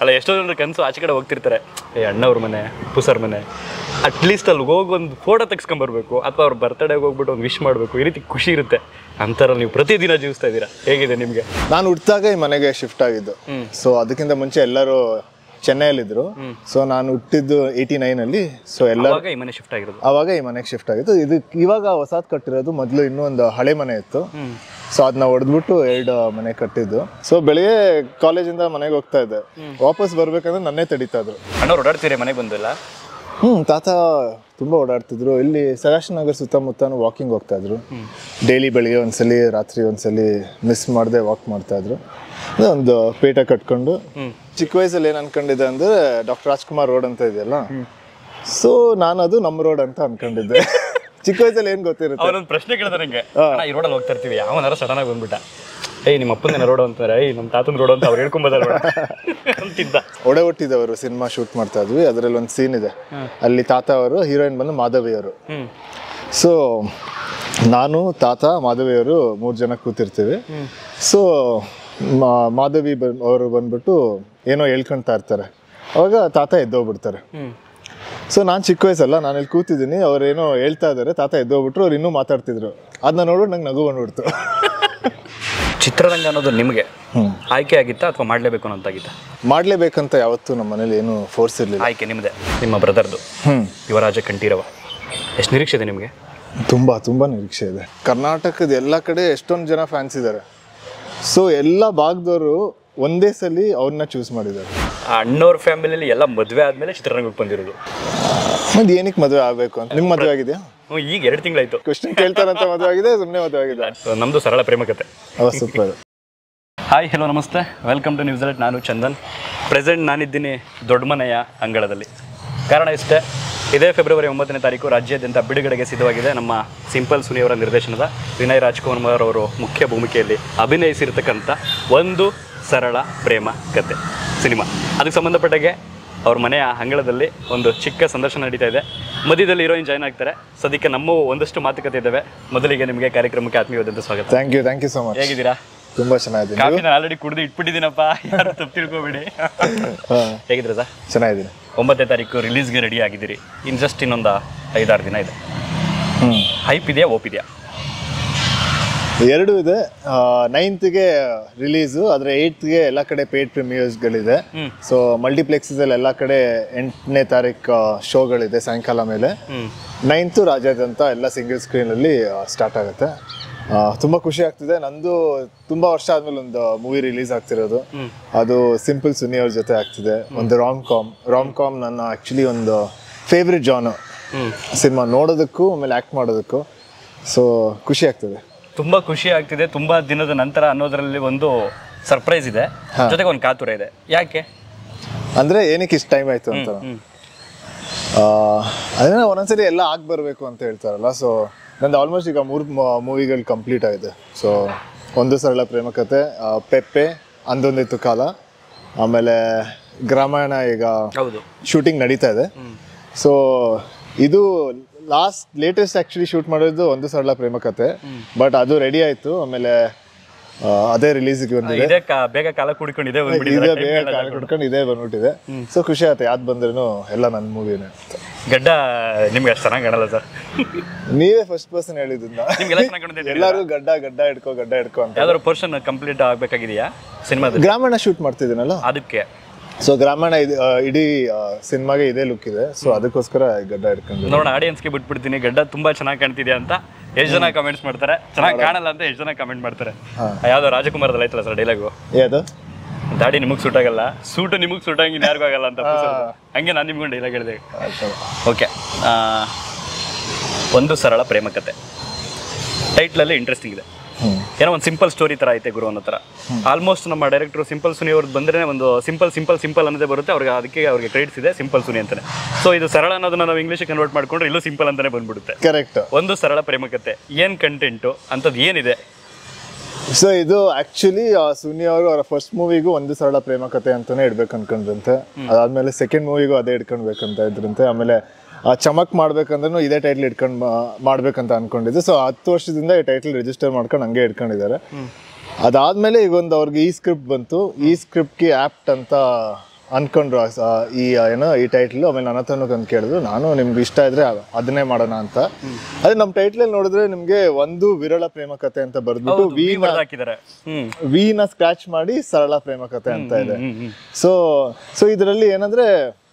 ಅಲ್ಲ ಎಷ್ಟೋ ಜನರ ಕನಸು ಆಚೆ ಕಡೆ ಹೋಗ್ತಿರ್ತಾರೆ ಏ ಅಣ್ಣವ್ರ ಮನೆ ಪುಸರ್ ಮನೆ ಅಟ್ಲೀಸ್ಟ್ ಅಲ್ಲಿ ಹೋಗಿ ಒಂದು ಫೋಟೋ ತೆಗ್ಸ್ಕೊಂಬರ್ಬೇಕು ಅಥವಾ ಅವ್ರ ಬರ್ತಡೇಗೆ ಹೋಗ್ಬಿಟ್ಟು ಒಂದು ವಿಶ್ ಮಾಡಬೇಕು ಈ ರೀತಿ ಖುಷಿ ಇರುತ್ತೆ ಅಂತಾರ ನೀವು ಪ್ರತಿದಿನ ಜೀವಿಸ್ತಾ ಇದ್ದೀರಾ ಹೇಗಿದೆ ನಿಮಗೆ ನಾನು ಹುಟ್ಟಿದಾಗ ಈ ಮನೆಗೆ ಶಿಫ್ಟ್ ಆಗಿದ್ದು ಸೊ ಅದಕ್ಕಿಂತ ಮುಂಚೆ ಎಲ್ಲರೂ ಚೆನ್ನೈಯಲ್ಲಿದ್ರು ಸೊ ನಾನು ಹುಟ್ಟಿದ್ದು ಏಯ್ಟಿ ನೈನಲ್ಲಿ ಸೊ ಎಲ್ಲ ಅವಾಗ ಈ ಮನೆ ಶಿಫ್ಟ್ ಆಗಿರೋದು ಅವಾಗ ಈ ಮನೆಗೆ ಶಿಫ್ಟ್ ಆಗಿತ್ತು ಇದು ಇವಾಗ ಹೊಸಾದ್ ಕಟ್ಟಿರೋದು ಮೊದಲು ಇನ್ನೂ ಒಂದು ಹಳೆ ಮನೆ ಇತ್ತು ಸೊ ಅದನ್ನ ಹೊಡೆದ್ಬಿಟ್ಟು ಎರಡು ಮನೆ ಕಟ್ಟಿದ್ದು ಸೊ ಬೆಳಿಗ್ಗೆ ಕಾಲೇಜಿಂದ ಮನೆಗೆ ಹೋಗ್ತಾ ಇದ್ದೆ ವಾಪಸ್ ಬರ್ಬೇಕಂದ್ರೆ ನನ್ನೇ ತಡೀತಾ ಇದ್ರು ಅಣ್ಣವ್ರು ಓಡಾಡ್ತೀರಿ ಮನೆಗೆ ಬಂದಿಲ್ಲ ಹ್ಮ್ ತಾತ ತುಂಬಾ ಓಡಾಡ್ತಿದ್ರು ಇಲ್ಲಿ ಸದಾಶಿವ ನಗರ್ ಸುತ್ತಮುತ್ತನೂ ವಾಕಿಂಗ್ ಹೋಗ್ತಾ ಇದ್ರು ಡೈಲಿ ಬೆಳಿಗ್ಗೆ ಒಂದ್ಸಲಿ ರಾತ್ರಿ ಒಂದ್ಸಲಿ ಮಿಸ್ ಮಾಡದೆ ವಾಕ್ ಮಾಡ್ತಾ ಇದ್ರು ಅದೇ ಒಂದು ಪೇಟ ಕಟ್ಕೊಂಡು ಚಿಕ್ಕ ವಯಸ್ಸಲ್ಲಿ ಏನ್ ಅನ್ಕೊಂಡಿದ್ದೆ ಅಂದ್ರೆ ಡಾಕ್ಟರ್ ರಾಜ್ಕುಮಾರ್ ರೋಡ್ ಅಂತ ಇದೆಯಲ್ಲ ಸೊ ನಾನು ಅದು ನಮ್ಮ ರೋಡ್ ಅಂತ ಅನ್ಕೊಂಡಿದ್ದೆ ಚಿಕ್ಕ ವಯಸ್ಸಲ್ಲಿ ಏನ್ ಗೊತ್ತಿರುತ್ತೆ ಅವನೊಂದು ಪ್ರಶ್ನೆ ಕೇಳಿದ ನಂಗೆ ಅಣ್ಣ, ಈ ರೋಡಲ್ಲಿ ಹೋಗ್ತಾ ಇರ್ತೀವಿ ಯಾವನಾರ ಸಡನ್ ಆಗಿ ಬಂದ್ಬಿಟ್ಟ ಏಯ್ ನಿಮ್ಮ ಅಪ್ಪನ ರೋಡ್ ಅಂತಾರೆ ಏಯ್ ನಮ್ಮ ತಾತನ ರೋಡ್ ಅಂತ ಅವ್ರು ಹೇಳ್ಕೊಂಬೋದಲ್ವ ಅಂತಿದ್ದ ಒಡೆ ಒಟ್ಟಿದವರು ಸಿನಿಮಾ ಶೂಟ್ ಮಾಡ್ತಾ ಇದ್ವಿ ಅದರಲ್ಲಿ ಒಂದು ಸೀನ್ ಇದೆ ಅಲ್ಲಿ ತಾತ ಅವರು ಹೀರೋಯಿನ್ ಬಂದು ಮಾಧವಿ ಅವರು ಹ್ಮ್ ಸೊ ನಾನು ತಾತ ಮಾಧವಿಯವರು ಮೂರು ಜನ ಕೂತಿರ್ತೀವಿ ಸೊ ಮಾಧವಿ ಬನ್ ಅವರು ಬಂದ್ಬಿಟ್ಟು ಏನೋ ಹೇಳ್ಕೊಳ್ತಾ ಇರ್ತಾರೆ ಅವಾಗ ತಾತ ಎದ್ದೋಗ್ಬಿಡ್ತಾರೆ ಹ್ಮ್ ಸೊ ನಾನು ಚಿಕ್ಕ ವಯಸ್ಸಲ್ಲ ನಾನು ಇಲ್ಲಿ ಕೂತಿದ್ದೀನಿ ಅವ್ರು ಏನೋ ಹೇಳ್ತಾ ಇದ್ದಾರೆ ತಾತ ಎದ್ದೋಗ್ಬಿಟ್ರು ಅವ್ರು ಇನ್ನೂ ಮಾತಾಡ್ತಿದ್ರು ಅದನ್ನ ನೋಡ್ಬಿಟ್ಟು ನಂಗೆ ನಗು ಬಂದ್ಬಿಡ್ತು ಚಿತ್ರರಂಗ ಅನ್ನೋದು ನಿಮಗೆ ಹ್ಮ್. ಆಯ್ಕೆ ಆಗಿತ್ತಾ ಅಥವಾ ಮಾಡಲೇಬೇಕು ಅನ್ನೋದಾಗಿತ್ತ ಮಾಡ್ಲೇಬೇಕಂತ ಯಾವತ್ತೂ ನಮ್ಮ ಮನೇಲಿ ಏನು ಫೋರ್ಸ್ ಇರಲಿಲ್ಲ ಆಯ್ಕೆ ನಿಮ್ಮದೇ ನಿಮ್ಮ ಬ್ರದರ್ದು ಹ್ಮ್ ಯುವರಾಜ ಕಂಠೀರವ ಎಷ್ಟು ನಿರೀಕ್ಷೆ ಇದೆ ನಿಮಗೆ ತುಂಬಾ ತುಂಬಾ ನಿರೀಕ್ಷೆ ಇದೆ ಕರ್ನಾಟಕದ ಎಲ್ಲ ಕಡೆ ಎಷ್ಟೊಂದು ಜನ ಫ್ಯಾನ್ಸ್ ಇದ್ದಾರೆ ಸೊ ಎಲ್ಲ ಭಾಗದವರು ಒಂದೇ ಸಲ ಅವ್ರನ್ನ ಚೂಸ್ ಮಾಡಿದ್ದಾರೆ ಆ ಅಣ್ಣವ್ರ ಫ್ಯಾಮಿಲಿಯಲ್ಲಿ ಎಲ್ಲ ಮದುವೆ ಆದಮೇಲೆ ಚಿತ್ರರಂಗಕ್ಕೆ ಬಂದಿರೋದು ಮತ್ತೆ ಏನಕ್ಕೆ ಮದುವೆ ಆಗಬೇಕು ಅಂತ ನಿಮ್ಗೆ ಮದುವೆ ಆಗಿದೆಯಾ ಹ್ಞೂ ಈಗ ಎರಡು ತಿಂಗಳಾಯ್ತು ಕ್ವಶನ್ ಕೇಳ್ತಾರಂತ ಮದುವೆ ಆಗಿದೆ ಸುಮ್ಮನೆ ಮದುವೆ ಆಗಿದೆ ನಮ್ಮದು ಸರಳ ಪ್ರೇಮ ಕತೆ ಅವ ಸೂಪರ್ ಹಾಯ್ ಹಲೋ ನಮಸ್ತೆ ವೆಲ್ಕಮ್ ಟು ನ್ಯೂಸ್ ನಾನು ಚಂದನ್ ಪ್ರೆಸೆಂಟ್ ನಾನಿದ್ದೀನಿ ದೊಡ್ಡಮನೆಯ ಅಂಗಳದಲ್ಲಿ ಕಾರಣ ಇಷ್ಟೇ ಇದೇ ಫೆಬ್ರವರಿ ಒಂಬತ್ತನೇ ತಾರೀಕು ರಾಜ್ಯಾದ್ಯಂತ ಬಿಡುಗಡೆಗೆ ಸಿದ್ಧವಾಗಿದೆ ನಮ್ಮ ಸಿಂಪಲ್ ಸುನಿಯವರ ನಿರ್ದೇಶನದ ವಿನಯ್ ರಾಜ್ಕುಮಾರ್ ಅವರು ಮುಖ್ಯ ಭೂಮಿಕೆಯಲ್ಲಿ ಅಭಿನಯಿಸಿರ್ತಕ್ಕಂಥ ಒಂದು ಸರಳ ಪ್ರೇಮ ಕತೆ ಸಿನಿಮಾ ಅದಕ್ಕೆ ಸಂಬಂಧಪಟ್ಟಾಗೆ ಅವ್ರ ಮನೆಯ ಅಂಗಳದಲ್ಲಿ ಒಂದು ಚಿಕ್ಕ ಸಂದರ್ಶನ ನಡೀತಾ ಇದೆ ಮಧ್ಯದಲ್ಲಿ ಹೀರೋಯಿನ್ ಜಾಯ್ನ್ ಆಗ್ತಾರೆ ಸದ್ಯಕ್ಕೆ ನಮ್ಮ ಒಂದಷ್ಟು ಮಾತುಕತೆ ಇದ್ದಾವೆ ಮೊದಲಿಗೆ ನಿಮಗೆ ಕಾರ್ಯಕ್ರಮಕ್ಕೆ ಆತ್ಮೀಯವಾದಂಥ ಸ್ವಾಗತ thank you thank you so much ಹೇಗಿದ್ದೀರಾ ತುಂಬಾ ಚೆನ್ನಾಗಿದ್ದೀನಿ ಕಾಫಿ ನಾನು ಆಲ್ರೆಡಿ ಕುಡಿದು ಇಟ್ಬಿಟ್ಟಿದ್ದೀನಪ್ಪ ಯಾರು ತಪ್ಪು ತಿಳ್ಕೊಬೇಡಿ ಹಾಂ ಹೇಗಿದ್ರೆ ಸರ್ ಚೆನ್ನಾಗಿದ್ದೀನಿ ಒಂಬತ್ತನೇ ತಾರೀಕು ರಿಲೀಸ್ಗೆ ರೆಡಿ ಆಗಿದ್ದೀರಿ ಇನ್ನು ಜಸ್ಟ್ ಇನ್ನೊಂದು ಐದಾರು ದಿನ ಇದೆ ಹ್ಞೂ ಹೈಪ್ ಇದೆಯಾ ಓಪ್ ಇದೆಯಾ ಎರಡೂ ಇದೆ ನೈನ್ತ್ಗೆ ರಿಲೀಸು ಆದರೆ ಏಯ್ತ್ಗೆ ಎಲ್ಲ ಕಡೆ ಪೇಡ್ ಪ್ರೀಮಿಯರ್ಸ್ಗಳಿದೆ ಸೊ ಮಲ್ಟಿಪ್ಲೆಕ್ಸಲ್ಲಿ ಎಲ್ಲ ಕಡೆ ಎಂಟನೇ ತಾರೀಕು ಶೋಗಳಿದೆ ಸಾಯಂಕಾಲ ಮೇಲೆ ಹ್ಞೂ ನೈನ್ತು ರಾಜ್ಯಾದ್ಯಂತ ಎಲ್ಲ ಸಿಂಗಲ್ ಸ್ಕ್ರೀನಲ್ಲಿ ಸ್ಟಾರ್ಟ್ ಆಗುತ್ತೆ ಆ, ತುಂಬಾ ಖುಷಿ ಆಗ್ತಿದೆ ನಂದು ತುಂಬಾ ವರ್ಷ ಆದ್ಮೇಲೆ ಒಂದು ಮೂವಿ ರಿಲೀಸ್ ಆಗ್ತಿರೋದು ಅದು ಸಿಂಪಲ್ ಸುನಿ ಅವ್ರ ಜೊತೆ ಆಗ್ತಿದೆ ಒಂದು ರಾಮ್ ಕಾಮ್ ರಾಮ್ ಕಾಮ್ ನನ್ನ ಆಕ್ಚುಲಿ ಒಂದು ಫೇವ್ರೆಟ್ ಜಾನು ಹ್ಞೂ ಸಿನಿಮಾ ನೋಡೋದಕ್ಕೂ ಆಮೇಲೆ ಆಕ್ಟ್ ಮಾಡೋದಕ್ಕೂ ಸೊ ಖುಷಿ ಆಗ್ತದೆ ತುಂಬ ಖುಷಿ ಆಗ್ತಿದೆ ತುಂಬ ದಿನದ ನಂತರ ಅನ್ನೋದರಲ್ಲಿ ಒಂದು ಸರ್ಪ್ರೈಸ್ ಇದೆ ಜೊತೆಗೆ ಒಂದು ಕಾತುರ ಇದೆ ಯಾಕೆ ಅಂದ್ರೆ ಏನಕ್ಕೆ ಇಷ್ಟು ಟೈಮ್ ಆಯ್ತು ಅಂತ ಹ್ಞೂ ಆ, ಅದೇ ಒಂದೊಂದ್ಸರಿ ಎಲ್ಲ ಆಗಿ ಬರಬೇಕು ಅಂತ ಹೇಳ್ತಾರಲ್ಲ ಸೊ ನಂದು ಆಲ್ಮೋಸ್ಟ್ ಈಗ ಮೂರು ಮೂವಿಗಳು ಕಂಪ್ಲೀಟ್ ಆಗಿದೆ ಸೊ ಒಂದು ಸರಳ ಪ್ರೇಮ ಕತೆ ಆ, ಪೆಪ್ಪೆ ಅಂದೊಂದಿತ್ತು ಕಾಲ ಆಮೇಲೆ ಗ್ರಾಮಾಯಣ ಈಗ ಹೌದು ಶೂಟಿಂಗ್ ನಡೀತಾ ಇದೆ ಸೊ ಇದು ಲಾಸ್ಟ್ ಲೇಟೆಸ್ಟ್ ಆ್ಯಕ್ಚುಲಿ ಶೂಟ್ ಮಾಡಿದ್ದು ಒಂದು ಸರಳ ಪ್ರೇಮ ಕತೆ ಬಟ್ ಅದು ರೆಡಿ ಆಯಿತು ಆಮೇಲೆ ಆ, ಅದೇ ರಿಲೀಸಿಗೆ ಬಂದಿದೆ ಇದೇ ಕಾ- ಬೇಗ ಕಾಲ ಕುಡ್ಕೊಂಡು ಇದೇ ಇದೇ ಬಂದ್ಬಿಟ್ಟಿದ್ದಾರೆ ಬೇಗ ಕಾಲ್ ಕೊಡ್ಕೊಂಡು ಇದೇ ಬಂದ್ಬಿಟ್ಟಿದೆ ಸೊ ಖುಷಿ ಆಯ್ತು ಯಾವ್ದು ಬಂದ್ರೂ ಎಲ್ಲ ನನ್ನ ಮೂವಿನೇ ಅಂತ ಗಡ್ಡ ನಿಮ್ಗೆ ಅಷ್ಟು ಚೆನ್ನಾಗಿ ಕಾಣಲ್ಲ ಸರ್ ನೀವೇ ಫಸ್ಟ್ ಪರ್ಸನ್ ಹೇಳಿದ್ದನ್ನ ನಿಮ್ಗೆಲ್ಲ ಚೆನ್ನಾಗಿ ಕಾಣ್ತಿದೆ ಎಲ್ಲರೂ ಗಡ್ಡ ಗಡ್ಡ ಹಿಡ್ಕೋ ಗಡ್ಡ ಹಿಡ್ಕೋ ಅಂತ ಯಾವ್ದಾದ್ರು ಪೋರ್ಷನ್ ಕಂಪ್ಲೀಟ್ ಆಗಬೇಕಾಗಿದೆಯಾ ಸಿನಿಮಾದ ಗ್ರಾಮೀಣ ಶೂಟ್ ಮಾಡ್ತಿದ್ದೀನಲ್ಲ ಅದಕ್ಕೆ ಸೊ ಗ್ರಾಮೀಣ ಇದು, ಆ, ಇಡೀ ಸಿನಿಮಾಗೆ ಇದೇ ಲುಕ್ ಇದೆ ಸೊ ಅದಕ್ಕೋಸ್ಕರ ಗಡ್ಡ ಹಿಡ್ಕೊಂಡು ನೋಡೋಣ ಆಡಿಯನ್ಸ್ಗೆ ಬಿಟ್ಬಿಡ್ತೀನಿ ಗಡ್ಡ ತುಂಬಾ ಚೆನ್ನಾಗಿ ಕಾಣ್ತಿದೆ ಅಂತ ಎಷ್ಟು ಜನ ಕಮೆಂಟ್ಸ್ ಮಾಡ್ತಾರೆ ಚೆನ್ನಾಗಿ ಕಾಣಲ್ಲ ಅಂತ ಎಷ್ಟು ಜನ ಕಮೆಂಟ್ ಮಾಡ್ತಾರೆ ಯಾವ್ದೋ ರಾಜಕುಮಾರದಲ್ಲಿ ಐತಲ್ಲ ಸರ್ ಡೈಲಾಗು ಯಾವುದು ದಾಡಿ ನಿಮಗೆ ಸೂಟ್ ಆಗಲ್ಲ ಸೂಟು ನಿಮಗೆ ಸೂಟ್ ಆಗಂಗಿಲ್ಲ ಯಾರಿಗೂ ಆಗಲ್ಲ ಅಂತ ಹಂಗೆ ನಾನು ನಿಮ್ಗೊಂದು ಡೈಲಾಗ್ ಹೇಳಿದೆ ಓಕೆ ಒಂದು ಸರಳ ಪ್ರೇಮ ಕತೆ ಟೈಟ್ಲಲ್ಲಿ ಇಂಟ್ರೆಸ್ಟಿಂಗ್ ಇದೆ ಹ್ಮ್. ಏನೋ ಒಂದು ಸಿಂಪಲ್ ಸ್ಟೋರಿ ಥರ ಐತೆ ಗುರು ಅನ್ನೋ ಥರ ಆಲ್ಮೋಸ್ಟ್ ನಮ್ಮ ಡೈರೆಕ್ಟರ್ ಸಿಂಪಲ್ ಸುನಿ ಅವ್ರದ್ದು ಬಂದ್ರೆ ಒಂದು ಸಿಂಪಲ್ ಸಿಂಪಲ್ ಸಿಂಪಲ್ ಅನ್ನೋದೇ ಬರುತ್ತೆ ಅವ್ರಿಗೆ ಅದಕ್ಕೆ ಅವ್ರಿಗೆ ಕ್ರೆಡಿಟ್ಸ್ ಇದೆ ಸಿಂಪಲ್ ಸುನಿ ಅಂತಾನೆ ಸೊ ಇದು ಸರಳ ಅನ್ನೋದನ್ನ ನಾವು ಇಂಗ್ಲೀಷ್ ಕನ್ವರ್ಟ್ ಮಾಡ್ಕೊಂಡ್ರೆ ಇಲ್ಲೂ ಸಿಂಪಲ್ ಅಂತಾನೆ ಬಂದ್ಬಿಡುತ್ತೆ ಕರೆಕ್ಟ್ ಒಂದು ಸರಳ ಪ್ರೇಮ ಕತೆ ಏನು ಕಂಟೆಂಟು ಅಂಥದ್ದು ಏನಿದೆ ಸೊ ಇದು ಆಕ್ಚುಲಿ ಸುನಿ ಅವರು ಅವರ ಫಸ್ಟ್ ಮೂವಿಗೂ ಒಂದು ಸರಳ ಪ್ರೇಮ ಕಥೆ ಅಂತಾನೆ ಇಡ್ಬೇಕು ಅನ್ಕೊಂಡ್ರಂತೆ ಅದಾದ್ಮೇಲೆ ಸೆಕೆಂಡ್ ಮೂವಿಗೂ ಅದೇ ಇಟ್ಕೊಳ್ಬೇಕಂತ ಇದ್ರಂತೆ ಆಮೇಲೆ ಆ ಚಮಕ್ ಮಾಡ್ಬೇಕಂದ್ರೂ ಇದೇ ಟೈಟ್ಲ್ ಇಟ್ಕೊಂಡು ಮಾಡ್ಬೇಕಂತ ಅನ್ಕೊಂಡಿದ್ದು ಸೊ ಹತ್ತು ವರ್ಷದಿಂದ ಈ ಟೈಟ್ಲ್ ರಿಜಿಸ್ಟರ್ ಮಾಡ್ಕೊಂಡು ಹಂಗೆ ಇಟ್ಕೊಂಡಿದ್ದಾರೆ ಅದಾದ್ಮೇಲೆ ಈಗ ಒಂದು ಅವ್ರಿಗೆ ಈ ಸ್ಕ್ರಿಪ್ಟ್ ಬಂತು ಈ ಸ್ಕ್ರಿಪ್ಟ್ಗೆ ಆಪ್ಟ್ ಅಂತ ಅನ್ಕೊಂಡ್ರು ಆ ಸ- ಈ ಏನೋ ಈ ಟೈಟ್ಲು ಆಮೇಲೆ ನನ್ನ ಹತ್ರನೂ ಕಂಡು ಕೇಳಿದ್ರು ನಾನು ನಿಮ್ಗೆ ಇಷ್ಟ ಇದ್ರೆ ಅದನ್ನೇ ಮಾಡೋಣ ಅಂತ ಅದೇ ನಮ್ಮ ಟೈಟ್ಲಲ್ಲಿ ನೋಡಿದ್ರೆ ನಿಮ್ಗೆ ಒಂದು ವಿರಳ ಪ್ರೇಮ ಕಥೆ ಅಂತ ಬರ್ದ್ಬಿಟ್ಟು ಹೌದು, ವಿ V ಬರ್ದ್ ಹಾಕಿದ್ದಾರೆ ಹ್ಮ್ ವಿನ ಸ್ಕ್ರಾಚ್ ಮಾಡಿ ಸರಳ ಪ್ರೇಮ ಕಥೆ ಅಂತ ಇದೆ ಹ್ಮ್ ಹ್ಮ್ ಸೊ ಸೊ ಇದರಲ್ಲಿ ಏನಂದ್ರೆ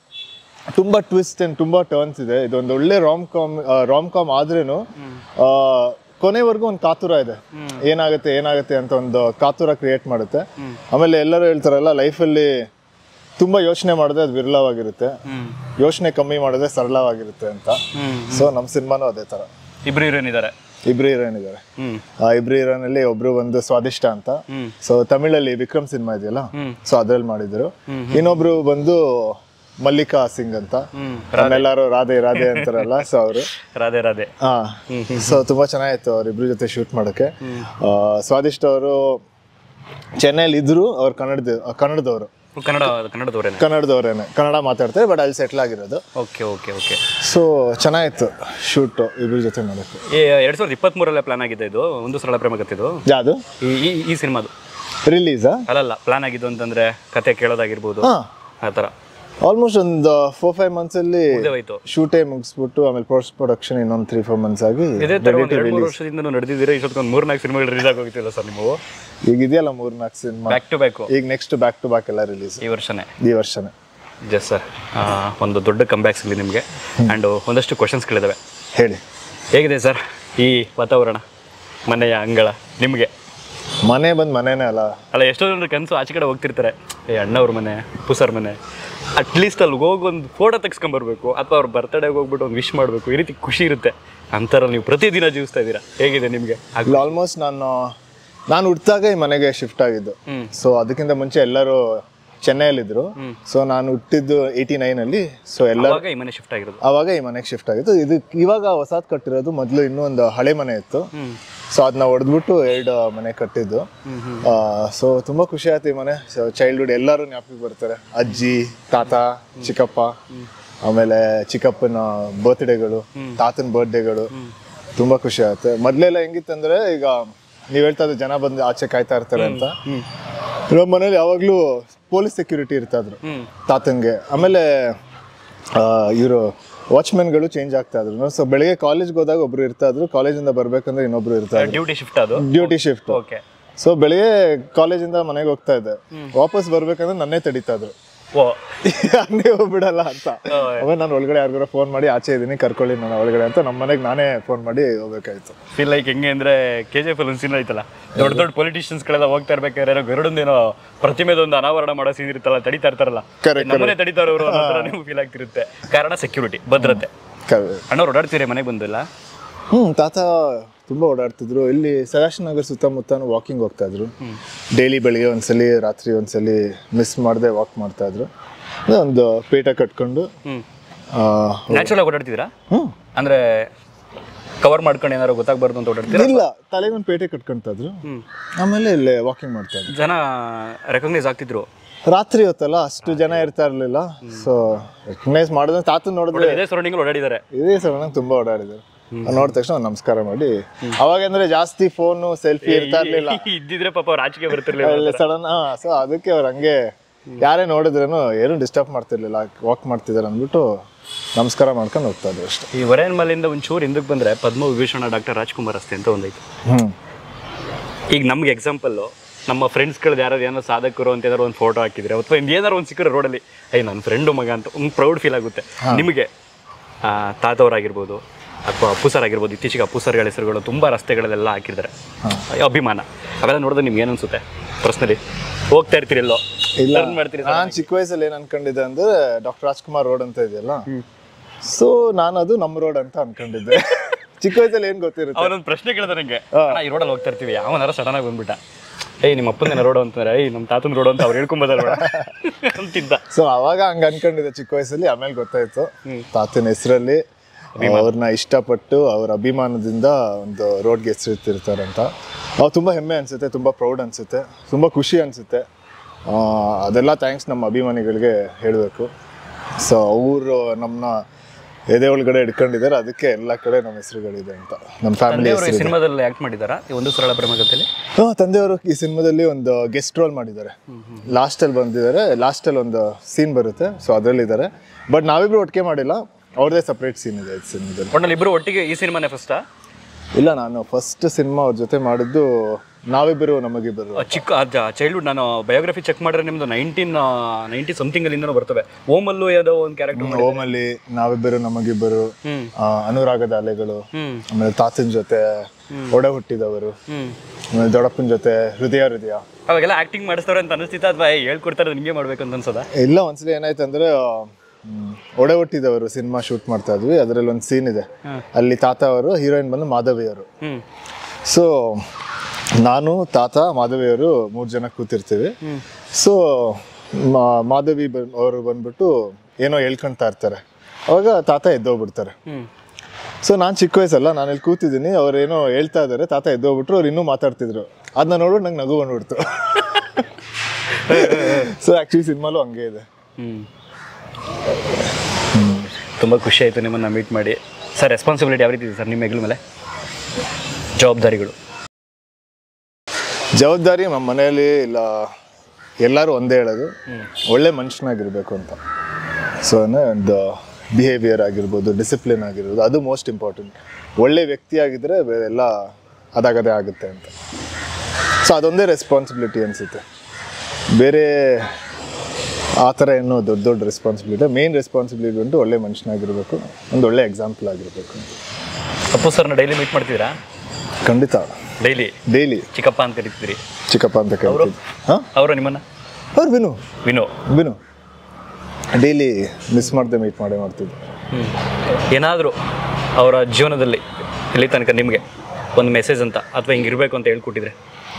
ತುಂಬಾ ಟ್ವಿಸ್ಟ್ ಅಂಡ್ ತುಂಬಾ ಟರ್ನ್ಸ್ ಇದೆ ಇದೊಂದು ಒಳ್ಳೆ ರಾಮ್ ಕಾಮ್ ರಾಮ್ ಕಾಮ್ ಆದ್ರೇನು ಆ, ಕೊನೆವರೆಗೂ ಒಂದು ಕಾತುರ ಇದೆ ಏನಾಗುತ್ತೆ ಏನಾಗುತ್ತೆ ಅಂತ ಒಂದು ಕಾತುರ ಕ್ರಿಯೇಟ್ ಮಾಡುತ್ತೆ ಆಮೇಲೆ ಎಲ್ಲರೂ ಹೇಳ್ತಾರಲ್ಲ ಲೈಫಲ್ಲಿ ತುಂಬಾ ಯೋಚನೆ ಮಾಡಿದ್ರೆ ಅದು ವಿರಳವಾಗಿರುತ್ತೆ ಹ್ಮ್ ಯೋಚನೆ ಕಮ್ಮಿ ಮಾಡಿದ್ರೆ ಸರಳವಾಗಿರುತ್ತೆ ಅಂತ ಹ್ಮ್ ಸೊ ನಮ್ಮ ಸಿನಿಮಾನು ಅದೇ ತರ ಇಬ್ರು ಹೀರೋಯಿನ್ ಇದ್ದಾರೆ ಇಬ್ರು ಹೀರೋಯಿನ್ ಇದ್ದಾರೆ ಹ್ಮ್ ಆ ಇಬ್ರು ಹೀರೋನಲ್ಲಿ ಒಬ್ರು ಬಂದು ಸ್ವಾದಿಷ್ಟ ಅಂತ ಹ್ಮ್ ಸೊ ತಮಿಳಲ್ಲಿ ವಿಕ್ರಮ್ ಸಿನಿಮಾ ಇದೆಯಲ್ಲ ಹ್ಮ್. ಸೊ ಅದ್ರಲ್ಲಿ ಮಾಡಿದ್ರು ಇನ್ನೊಬ್ರು ಬಂದು ಮಲ್ಲಿಕಾ ಸಿಂಗ್ ಅಂತ ಹ್ಮ್ ಎಲ್ಲಾರು ರಾಧೆ ರಾಧೆ ಅಂತಾರಲ್ಲ ಸೊ ಅವರು ರಾಧೆ ರಾಧೆ ಹಾ ಸೊ ತುಂಬಾ ಚೆನ್ನಾಗಿತ್ತು ಅವ್ರಿಬ್ರ ಜೊತೆ ಶೂಟ್ ಮಾಡಕ್ಕೆ ಆ, ಸ್ವಾದಿಷ್ಟ ಅವರು ಚೆನ್ನೈಲಿ ಇದ್ರು ಅವ್ರು ಕನ್ನಡದ ಕನ್ನಡದವರು ಕನ್ನಡ ಕನ್ನಡದವರೇನೆ ಕನ್ನಡದವರೇನೆ ಕನ್ನಡ ಮಾತಾಡ್ತಾರೆ ಬಟ್ ಅಲ್ಲಿ ಸೆಟ್ಲ್ ಆಗಿರೋದು ಓಕೆ ಓಕೆ ಓಕೆ ಸೊ ಚೆನ್ನಾಗಿತ್ತು ಶೂಟ್ ಇಬ್ರ ಜೊತೆ ಮಾಡಕ್ಕೆ ಏ ಎರಡ್ ಸಾವಿರದ ಇಪ್ಪತ್ಮೂರಲ್ಲೇ ಪ್ಲಾನ್ ಆಗಿದೆ ಇದು ಒಂದು ಸರಳ ಪ್ರೇಮ ಕಥೆ ಇದು ಯಾವುದು ಈ ಈ- ಈ ಸಿನಿಮಾದು ರಿಲೀಸಾ ಅಲ್ಲಲ್ಲ ಪ್ಲಾನ್ ಆಗಿದ್ದು ಅಂತಂದ್ರೆ ಕತೆ ಕೇಳೋದಾಗಿರ್ಬೋದು ಹಾ ಆ ಥರ ಆಲ್ಮೋಸ್ಟ್ ಒಂದು ಫೋರ್ ಫೈವ್ ಮಂತ್ಸ್ ಅಲ್ಲಿ ಮುಗ್ದೇ ಹೋಯ್ತು ಶೂಟೇ ಮುಗಿಸ್ಬಿಟ್ಟು ಆಮೇಲೆ ಪೋಸ್ಟ್ ಪ್ರೊಡಕ್ಷನ್ ಇನ್ನೊಂದು ತ್ರೀ ಫೋರ್ ಮಂತ್ಸ್ ಆಗಿ ಇದೇ ಥರ ಒಂದು ಎರಡು ಮೂರು ವರ್ಷದಿಂದ ನಡೆದಿದ್ದೀರಾ ಇಷ್ಟೊಂದು ಮೂರು ನಾಲ್ಕು ಸಿನಿಮಾಗಳು ರಿಲೀಸ್ ಆಗೋಗಿತ್ತಿಲ್ಲ ಸರ್ ನೀವು ಈಗ ಇದೆಯಲ್ಲ ಮೂರ್ ನಾಲ್ಕು ಸಿನಿಮಾ ಬ್ಯಾಕ್ ಟು ಬ್ಯಾಕು ಈಗ ನೆಕ್ಸ್ಟ್ ಬ್ಯಾಕ್ ಟು ಬ್ಯಾಕ್ ಎಲ್ಲ ರಿಲೀಸ್ ಈ ವರ್ಷನೇ ಈ ವರ್ಷನೇ ಜಸ್ ಸರ್ ಒಂದು ದೊಡ್ಡ ಕಂಬ್ಯಾಕ್ಸ್ ಇಲ್ಲಿ ನಿಮಗೆ ಆ್ಯಂಡ್ ಒಂದಷ್ಟು ಕ್ವಶನ್ಸ್ಗಳಿದ್ದಾವೆ ಹೇಳಿ ಹೇಗಿದೆ ಸರ್ ಈ ವಾತಾವರಣ ಮನೆಯ ಅಂಗಳ ನಿಮಗೆ ಮನೆ ಬಂದ್ ಮನೆನೇ ಅಲ್ಲ ಅಲ್ಲ ಎಷ್ಟೋ ಜನರು ಕನಸು ಆಚೆ ಕಡೆ ಹೋಗ್ತಿರ್ತಾರೆ ಏ ಅಣ್ಣವ್ರ ಮನೆ ಪುಸರ್ ಮನೆ ಅಟ್ಲೀಸ್ಟ್ ಅಲ್ಲಿ ಹೋಗಿ ಒಂದು ಫೋಟೋ ತೆಗ್ಸ್ಕೊಂಬರ್ಬೇಕು ಅಥವಾ ಅವ್ರ ಬರ್ತಡೇಗೆ ಹೋಗ್ಬಿಟ್ಟು ಒಂದು ವಿಶ್ ಮಾಡಬೇಕು ಈ ರೀತಿ ಖುಷಿ ಇರುತ್ತೆ ಅಂತಾರಲ್ಲಿ ನೀವು ಪ್ರತಿದಿನ ಜೀವಿಸ್ತಾ ಇದ್ದೀರಾ ಹೇಗಿದೆ ನಿಮಗೆ ಅಲ್ಲಿ ಆಲ್ಮೋಸ್ಟ್ ನಾನು ನಾನು ಹುಟ್ಟಾಗ ಈ ಮನೆಗೆ ಶಿಫ್ಟ್ ಆಗಿದ್ದು ಹ್ಮ್. ಸೊ ಅದಕ್ಕಿಂತ ಮುಂಚೆ ಎಲ್ಲರೂ ಚೆನ್ನೈಯಲ್ಲಿದ್ರು ಸೊ ನಾನು ಹುಟ್ಟಿದ್ದು ಏಯ್ಟಿ ನೈನಲ್ಲಿ ಸೊ ಎಲ್ಲ ಅವಾಗ ಈ ಮನೆ ಶಿಫ್ಟ್ ಆಗಿರೋದು ಅವಾಗ ಈ ಮನೆಗೆ ಶಿಫ್ಟ್ ಆಗಿತ್ತು ಇದು ಇವಾಗ ಹೊಸಾದ್ ಕಟ್ಟಿರೋದು ಮೊದಲು ಇನ್ನೂ ಒಂದು ಹಳೆ ಮನೆ ಇತ್ತು ಹ್ಮ್ ಸೊ ಅದನ್ನ ಹೊಡೆದ್ಬಿಟ್ಟು ಎರಡು ಮನೆ ಕಟ್ಟಿದ್ದು ಸೊ ತುಂಬಾ ಖುಷಿ ಆಯ್ತು ಈ ಮನೆ ಸೊ ಚೈಲ್ಡ್ಹುಡ್ ಎಲ್ಲರೂ ಜ್ಞಾಪಕ ಬರ್ತಾರೆ ಅಜ್ಜಿ ತಾತ ಚಿಕ್ಕಪ್ಪ ಆಮೇಲೆ ಚಿಕ್ಕಪ್ಪನ ಬರ್ತ್ಡೇಗಳು ತಾತನ ಬರ್ತ್ಡೇಗಳು ತುಂಬಾ ಖುಷಿ ಆಗುತ್ತೆ ಮೊದ್ಲೆಲ್ಲ ಹೆಂಗಿತ್ತಂದ್ರೆ ಈಗ ನೀವ್ ಹೇಳ್ತಾ ಇದ್ದೆ ಜನ ಬಂದು ಆಚೆ ಕಾಯ್ತಾ ಇರ್ತಾರೆ ಅಂತ ನಮ್ಮ ಮನೇಲಿ ಯಾವಾಗ್ಲೂ ಪೊಲೀಸ್ ಸೆಕ್ಯೂರಿಟಿ ಇರ್ತಾ ಇದ್ರು ಹ್ಮ್ ತಾತನ್ಗೆ ಆಮೇಲೆ ಇವರು ವಾಚ್ಮೆನ್ಗಳು ಚೇಂಜ್ ಆಗ್ತಾ ಇದ್ರು ಸೊ ಬೆಳಿಗ್ಗೆ ಕಾಲೇಜ್ಗೆ ಹೋದಾಗ ಒಬ್ರು ಇರ್ತಾ ಇದ್ರು ಕಾಲೇಜಿಂದ ಬರ್ಬೇಕಂದ್ರೆ ಇನ್ನೊಬ್ರು ಇರ್ತಾ ಇದ್ರು ಡ್ಯೂಟಿ ಶಿಫ್ಟ್ ಅದು ಡ್ಯೂಟಿ ಶಿಫ್ಟ್ ಓಕೆ ಸೊ ಬೆಳಿಗ್ಗೆ ಕಾಲೇಜಿಂದ ಮನೆಗೆ ಹೋಗ್ತಾ ಇದ್ದೆ ವಾಪಸ್ ಬರ್ಬೇಕಂದ್ರೆ ನನ್ನೇ ತಡೀತಾ ಇದ್ರು ಓ ಹಂಗೆ ಹೋಗ್ಬಿಡಲ್ಲ ಅಂತ ಆಮೇಲೆ ನಾನು ಒಳಗಡೆ ಯಾರಿಗಾರ ಫೋನ್ ಮಾಡಿ ಆಚೆ ಇದ್ದೀನಿ ಕರ್ಕೊಳ್ಳಿ ನಾನು ಒಳಗಡೆ ಅಂತ ನಮ್ಮ ಮನೆಗೆ ನಾನೇ ಫೋನ್ ಮಾಡಿ ಹೋಗ್ಬೇಕಾಯ್ತು ಫೀಲ್ ಲೈಕ್ ಹೆಂಗೆ ಅಂದ್ರೆ ಕೆ ಜಿ ಎಫ್ ಅಲ್ಲಿ ಒಂದು ಸೀನ್ ಐತಲ್ಲ ದೊಡ್ಡ ದೊಡ್ಡ ಪೊಲಿಟಿಷಿಯನ್ಸ್ಗಳೆಲ್ಲ ಹೋಗ್ತಾ ಇರ್ಬೇಕಾದ್ರೆ ಏನೋ ಗರುಡಂದೇನೋ ಪ್ರತಿಮೆದೊಂದು ಅನಾವರಣ ಮಾಡೋ ಸೀನ್ ಇರುತ್ತಲ್ಲ ತಡಿತಾ ಇರ್ತಾರಲ್ಲ Correct, ನಮ್ಮನೆ ತಡಿತಾರ ಅವರು ನೀವು ಫೀಲ್ ಆಗ್ತಿರುತ್ತೆ ಕಾರಣ ಸೆಕ್ಯೂರಿಟಿ ಭದ್ರತೆ ಅಣ್ಣವ್ರು ಓಡಾಡ್ತೀರಿ ಮನೆಗೆ ಬಂದಿಲ್ಲ ಹ್ಮ್ ತಾತ ತುಂಬಾ ಓಡಾಡ್ತಿದ್ರು ಇಲ್ಲಿ ಸದಾಶಿವ ನಗರ್ ಸುತ್ತಮುತ್ತ ವಾಕಿಂಗ್ ಹೋಗ್ತಾ ಇದ್ರು ಡೈಲಿ ಬೆಳಿಗ್ಗೆ ಒಂದ್ಸಲಿ ರಾತ್ರಿ ಒಂದ್ಸಲಿ ಮಿಸ್ ಮಾಡದೆ ವಾಕ್ ಮಾಡ್ತಾ ಇದ್ರು ಅದೇ ಒಂದು ಪೇಟ ಕಟ್ಕೊಂಡು ಹ್ಮ್ ಆ, ನ್ಯಾಚುರಲ್ ಆಗಿ ಓಡಾಡ್ತಿದ್ದೀರಾ ಹ್ಮ್ ಅಂದ್ರೆ ಕವರ್ ಮಾಡ್ಕೊಂಡು ಏನಾರು ಗೊತ್ತಾಗ್ಬಾರ್ದು ಅಂತ ಓಡಾಡ್ತೀರಾ ಇಲ್ಲ ತಲೆಗೆ ಒಂದು ಪೇಟೆ ಕಟ್ಕೊಂತ ಇದ್ರು ಹ್ಮ್ ಆಮೇಲೆ ಇಲ್ಲೇ ವಾಕಿಂಗ್ ಮಾಡ್ತಾ ಇದ್ರು ಜನ ರೆಕಗ್ನೈಸ್ ಆಗ್ತಿದ್ರು ರಾತ್ರಿ ಹೊತ್ತಲ್ಲ ಅಷ್ಟು ಜನ ಇರ್ತಾ ಇರ್ಲಿಲ್ಲ ಸೊ ರೆಕಗ್ನೈಸ್ ಮಾಡಿದ್ರೆ ತಾತನ್ ನೋಡಿದ್ರೆ ಇದೇ ಸರೌಂಡಿಂಗ್ ಓಡಾಡಿದ್ದಾರೆ ಇದೇ ಸರ್ ನಂಗೆ ತುಂಬಾ ಓಡಾಡಿದ್ರು ನೋಡಿದ ತಕ್ಷಣ ಒಂದ್ ನಮಸ್ಕಾರ ಮಾಡಿ ಅವಾಗ ಅಂದ್ರೆ ಜಾಸ್ತಿ ಫೋನು ಸೆಲ್ಫಿ ಇರ್ತಾ ಇರ್ಲಿಲ್ಲ ಇದ್ದಿದ್ರೆ ಪಾಪ ಅವ್ರು ಆಚೆಗೆ ಬರ್ತಿರ್ಲಿಲ್ಲ ಸಡನ್ ಹಾ ಸೊ ಅದಕ್ಕೆ ಅವ್ರು ಹಂಗೆ ಯಾರೇ ನೋಡಿದ್ರೇನು ಏನು ಡಿಸ್ಟರ್ಬ್ ಮಾಡ್ತಿರ್ಲಿಲ್ಲ ವಾಕ್ ಮಾಡ್ತಿದ್ದಾರೆ ಅಂದ್ಬಿಟ್ಟು ನಮಸ್ಕಾರ ಮಾಡ್ಕೊಂಡು ಹೋಗ್ತಾ ಇದ್ರು ಅಷ್ಟೇ ಈ ವರೇನ್ ಮಲಿಂದ ಒಂಚೂರು ಹಿಂದಕ್ಕೆ ಬಂದ್ರೆ ಪದ್ಮ ವಿಭೂಷಣ ಡಾಕ್ಟರ್ ರಾಜ್ಕುಮಾರ್ ಅಷ್ಟೇ ಅಂತ ಒಂದೈತೆ ಹ್ಮ್ ಈಗ ನಮ್ಗೆ ಎಕ್ಸಾಂಪಲ್ಲು ನಮ್ಮ ಫ್ರೆಂಡ್ಸ್ಗಳದ್ದು ಯಾರು ಏನೋ ಸಾಧಕರು ಅಂತ ಏನಾರು ಒಂದು ಫೋಟೋ ಹಾಕಿದ್ರೆ ಅಥವಾ ಇಂದ ಏನಾರು ಒಂದು ಸಿಕ್ಕರೆ ರೋಡಲ್ಲಿ ಐ ನನ್ನ ಫ್ರೆಂಡು ಮಗ ಅಂತ ಒಂದು ಪ್ರೌಡ್ ಫೀಲ್ ಆಗುತ್ತೆ ನಿಮಗೆ ಆ, ತಾತವರಾಗಿರ್ಬೋದು ಅಥವಾ ಅಪ್ಪು ಸರ್ ಆಗಿರ್ಬೋದು ಇತ್ತೀಚೆಗೆ ಅಪ್ಪು ಸರ್ಗಳ ಹೆಸರುಗಳು ತುಂಬ ರಸ್ತೆಗಳಲ್ಲೆಲ್ಲ ಹಾಕಿದ್ದಾರೆ ಅಭಿಮಾನ ಅವೆಲ್ಲ ನೋಡಿದ್ರೆ ನಿಮ್ಗೆ ಏನು ಅನ್ಸುತ್ತೆ ಪರ್ಸ್ನಲಿ ಹೋಗ್ತಾ ಇರ್ತೀರಿ ಎಲ್ಲೋ ಇಲ್ಲ Turn ಮಾಡ್ತೀರಿ ನಾನ್ ಚಿಕ್ಕ ವಯಸ್ಸಲ್ಲಿ ಏನ್ ಅನ್ಕೊಂಡಿದ್ದೆ ಅಂದ್ರೆ ಡಾಕ್ಟರ್ ರಾಜ್ಕುಮಾರ್ ರೋಡ್ ಅಂತ ಇದೆಯಲ್ಲ ಸೊ ನಾನು ಅದು ನಮ್ಮ ರೋಡ್ ಅಂತ ಅನ್ಕೊಂಡಿದ್ದೆ ಚಿಕ್ಕ ವಯಸ್ಸಲ್ಲಿ ಏನ್ ಗೊತ್ತಿರುತ್ತೆ ಅವನೊಂದು ಪ್ರಶ್ನೆ ಕೇಳಿದ ನನಗೆ ಅಣ್ಣ ಈ ರೋಡಲ್ಲಿ ಹೋಗ್ತಾ ಇರ್ತೀವಿ ಯಾವನಾರ ಸಡನ್ ಆಗಿ ಬಂದ್ಬಿಟ್ಟ ಏಯ್ ನಿಮ್ಮ ಅಪ್ಪನ ರೋಡ್ ಅಂತಾರೆ ಏಯ್ ನಮ್ಮ ತಾತನ ರೋಡ್ ಅಂತ ಅವ್ರು ಹೇಳ್ಕೊಂಬೋದಲ್ವ ಅಂತಿದ್ದ ಸೊ ಅವಾಗ ಹಂಗ ಅನ್ಕೊಂಡಿದ್ದೆ ಚಿಕ್ಕ ವಯಸ್ಸಲ್ಲಿ ಆಮೇಲೆ ಗೊತ್ತಾಯ್ತು ತಾತನ ಹೆಸರಲ್ಲಿ ಅವ್ರನ್ನ ಇಷ್ಟಪಟ್ಟು ಅವ್ರ ಅಭಿಮಾನದಿಂದ ಒಂದು ರೋಡ್ಗೆ ಹೆಸರಿಟ್ಟಿರ್ತಾರಂತ ಅವ್ ತುಂಬಾ ಹೆಮ್ಮೆ ಅನ್ಸುತ್ತೆ ತುಂಬಾ ಪ್ರೌಡ್ ಅನ್ಸುತ್ತೆ ತುಂಬಾ ಖುಷಿ ಅನ್ಸುತ್ತೆ ಆ, ಅದೆಲ್ಲ ಥ್ಯಾಂಕ್ಸ್ ನಮ್ಮ ಅಭಿಮಾನಿಗಳಿಗೆ ಹೇಳಬೇಕು ಸೊ ಅವರು ನಮ್ಮನ್ನ ಎದೆ ಒಳಗಡೆ ಇಟ್ಕೊಂಡಿದ್ದಾರೆ ಅದಕ್ಕೆ ಎಲ್ಲ ಕಡೆ ನಮ್ಮ ಹೆಸರುಗಳಿದೆ ಅಂತ ನಮ್ಮ ಫ್ಯಾಮಿಲಿ ತಂದೆಯವರು ಈ ಸಿನಿಮಾದಲ್ಲಿ ಆಕ್ಟ್ ಮಾಡಿದಾರಾ ಈ ಒಂದು ಸರಳ ಪ್ರೇಮ ಕಥೆಯಲ್ಲಿ ಹಾ ತಂದೆಯವರು ಈ ಸಿನಿಮಾದಲ್ಲಿ ಒಂದು ಗೆಸ್ಟ್ ರೋಲ್ ಮಾಡಿದ್ದಾರೆ ಲಾಸ್ಟಲ್ಲಿ ಬಂದಿದ್ದಾರೆ ಲಾಸ್ಟಲ್ಲಿ ಒಂದು ಸೀನ್ ಬರುತ್ತೆ ಸೊ ಅದರಲ್ಲಿದ್ದಾರೆ ಬಟ್ ನಾವಿಬ್ರು ಒಟ್ಟಿಗೆ ಮಾಡಿಲ್ಲ ಅವ್ರದ್ದೇ ಸಪ್ರೇಟ್ ಸೀನ್ ಇದೆ ಈ ಸಿನಿಮಾದಲ್ಲಿ ಒಟ್ನಲ್ಲಿ ಇಬ್ಬರು ಒಟ್ಟಿಗೆ ಈ ಸಿನಿಮಾನೇ ಫಸ್ಟಾ ಇಲ್ಲ ನಾನು ಫಸ್ಟ್ ಸಿನಿಮಾ ಅವ್ರ ಜೊತೆ ಮಾಡಿದ್ದು ನಾವಿಬ್ಬರು ನಮಗಿಬ್ಬರು ಚಿಕ್ಕ ಚೈಲ್ಡ್ಹುಡ್ ನಾನು ಬಯೋಗ್ರಫಿ ಚೆಕ್ ಮಾಡಿದ್ರೆ ನಿಮ್ದು ನೈನ್ಟೀನ್ ನೈಂಟಿ ಸಮಥಿಂಗ್ ಅಲ್ಲಿಂದನೂ ಬರ್ತವೆ ಓಮಲ್ಲೂ ಯಾವುದೋ ಒಂದು ಕ್ಯಾರೆಕ್ಟರ್ ಓಮಲ್ಲಿ ನಾವಿಬ್ಬರು ನಮಗಿಬ್ಬರು ಹ್ಮ್. ಆ, ಅನುರಾಗದ ಅಲೆಗಳು ಹ್ಮ್ ಆಮೇಲೆ ತಾತನ ಜೊತೆ ಒಡ ಹುಟ್ಟಿದವರು ಹ್ಮ್ ಆಮೇಲೆ ದೊಡ್ಡಪ್ಪನ ಜೊತೆ ಹೃದಯ ಹೃದಯ ಅವಾಗೆಲ್ಲ ಆಕ್ಟಿಂಗ್ ಮಾಡಿಸ್ತಾರೆ ಅಂತ ಅನಿಸ್ತಿತ್ತ ಅಥವಾ ಹೇಳ್ಕೊಡ್ತಾರೆ ನಿಮಗೆ ಮಾಡ್ಬೇಕು ಅಂತ ಅನ್ಸದ ಇಲ್ಲ ಒಂದ್ಸಲಿ ಏನಾಯ್ತು ಅಂದ್ರೆ ಆ, ಹ್ಮ್, ಒಡ ಹುಟ್ಟಿದವರು ಸಿನಿಮಾ ಶೂಟ್ ಮಾಡ್ತಾ ಇದ್ವಿ ಅದರಲ್ಲಿ ಒಂದು ಸೀನ್ ಇದೆ ಅಲ್ಲಿ ತಾತ ಅವರು ಹೀರೋಯಿನ್ ಬಂದು ಮಾಧವಿ ಅವರು ಹ್ಮ್ ಸೊ ನಾನು ತಾತ ಮಾಧವಿಯವರು ಮೂರು ಜನ ಕೂತಿರ್ತೀವಿ ಸೊ ಮಾಧವಿ ಬನ್ ಅವರು ಬಂದ್ಬಿಟ್ಟು ಏನೋ ಹೇಳ್ಕೊಂತಾ ಇರ್ತಾರೆ ಅವಾಗ ತಾತ ಎದ್ದೋಗ್ಬಿಡ್ತಾರೆ ಹ್ಮ್ ಸೊ ನಾನು ಚಿಕ್ಕ ವಯಸ್ಸಲ್ಲ ನಾನು ಇಲ್ಲಿ ಕೂತಿದ್ದೀನಿ ಅವ್ರು ಏನೋ ಹೇಳ್ತಾ ಇದ್ದಾರೆ ತಾತ ಎದ್ದೋಗ್ಬಿಟ್ರು ಅವ್ರು ಇನ್ನೂ ಮಾತಾಡ್ತಿದ್ರು ಅದನ್ನ ನೋಡ್ಬಿಟ್ಟು ನಂಗೆ ನಗು ಬಂದ್ಬಿಡ್ತು ಸೊ ಆ್ಯಕ್ಚುಲಿ ಸಿನಿಮಾಲು ಹಂಗೆ ಇದೆ ಹ್ಮ್ ತುಂಬ ಖುಷಿ ಆಯಿತು ನಿಮ್ಮನ್ನು ಮೀಟ್ ಮಾಡಿ ಸರ್ ರೆಸ್ಪಾನ್ಸಿಬಿಲಿಟಿ ಯಾವ ರೀತಿ ಇದೆ ಸರ್ ನಿಮ್ಮ ಹೆಗ್ಲ ಮೇಲೆ ಜವಾಬ್ದಾರಿಗಳು ಜವಾಬ್ದಾರಿ ನಮ್ಮ ಮನೆಯಲ್ಲಿ ಇಲ್ಲ ಎಲ್ಲರೂ ಒಂದೇ ಹೇಳೋದು ಒಳ್ಳೆ ಮನುಷ್ಯನಾಗಿರ್ಬೇಕು ಅಂತ ಸೊ ಒಂದು ಬಿಹೇವಿಯರ್ ಆಗಿರ್ಬೋದು ಡಿಸಿಪ್ಲಿನ್ ಆಗಿರ್ಬೋದು ಅದು ಮೋಸ್ಟ್ ಇಂಪಾರ್ಟೆಂಟ್ ಒಳ್ಳೆ ವ್ಯಕ್ತಿ ಆಗಿದ್ರೆ ಬೆ- ಎಲ್ಲ ಅದಾಗದೇ ಆಗುತ್ತೆ ಅಂತ ಸೊ ಅದೊಂದೇ ರೆಸ್ಪಾನ್ಸಿಬಿಲಿಟಿ ಅನಿಸುತ್ತೆ ಬೇರೆ ಆ ಥರ ಏನೋ ದೊಡ್ಡ ದೊಡ್ಡ ರೆಸ್ಪಾನ್ಸಿಬಿಲಿಟಿ ಮೇನ್ ರೆಸ್ಪಾನ್ಸಿಬಿಲಿಟಿ ಬಂದು ಒಳ್ಳೆ ಮನುಷ್ಯನಾಗಿರ್ಬೇಕು ಒಂದು ಒಳ್ಳೆ ಎಕ್ಸಾಂಪಲ್ ಆಗಿರಬೇಕು ಅಪ್ಪು ಸರ್ನ ಡೈಲಿ ಮೀಟ್ ಮಾಡ್ತಿದ್ದೀರಾ ಖಂಡಿತ ಡೈಲಿ ಡೈಲಿ ಚಿಕ್ಕಪ್ಪ ಅಂತ ಕರಿತಿದ್ರಿ ಚಿಕ್ಕಪ್ಪ ಅಂತ ಕೇಳ್ತೀವಿ ಹಾಂ ಅವರು ನಿಮ್ಮನ್ನ ಅವ್ರು ಬಿನು ವಿನೋ ಬಿನು ಡೈಲಿ ಮಿಸ್ ಮಾಡದೆ ಮೀಟ್ ಮಾಡೇ ಮಾಡ್ತಿದ್ದೆ ಏನಾದರೂ ಅವರ ಜೀವನದಲ್ಲಿ ಇಲ್ಲಿ ತನಕ ನಿಮಗೆ ಒಂದು ಮೆಸೇಜ್ ಅಂತ ಅಥವಾ ಹಿಂಗಿರ್ಬೇಕು ಅಂತ ಹೇಳ್ಕೊಟ್ಟಿದ್ರೆ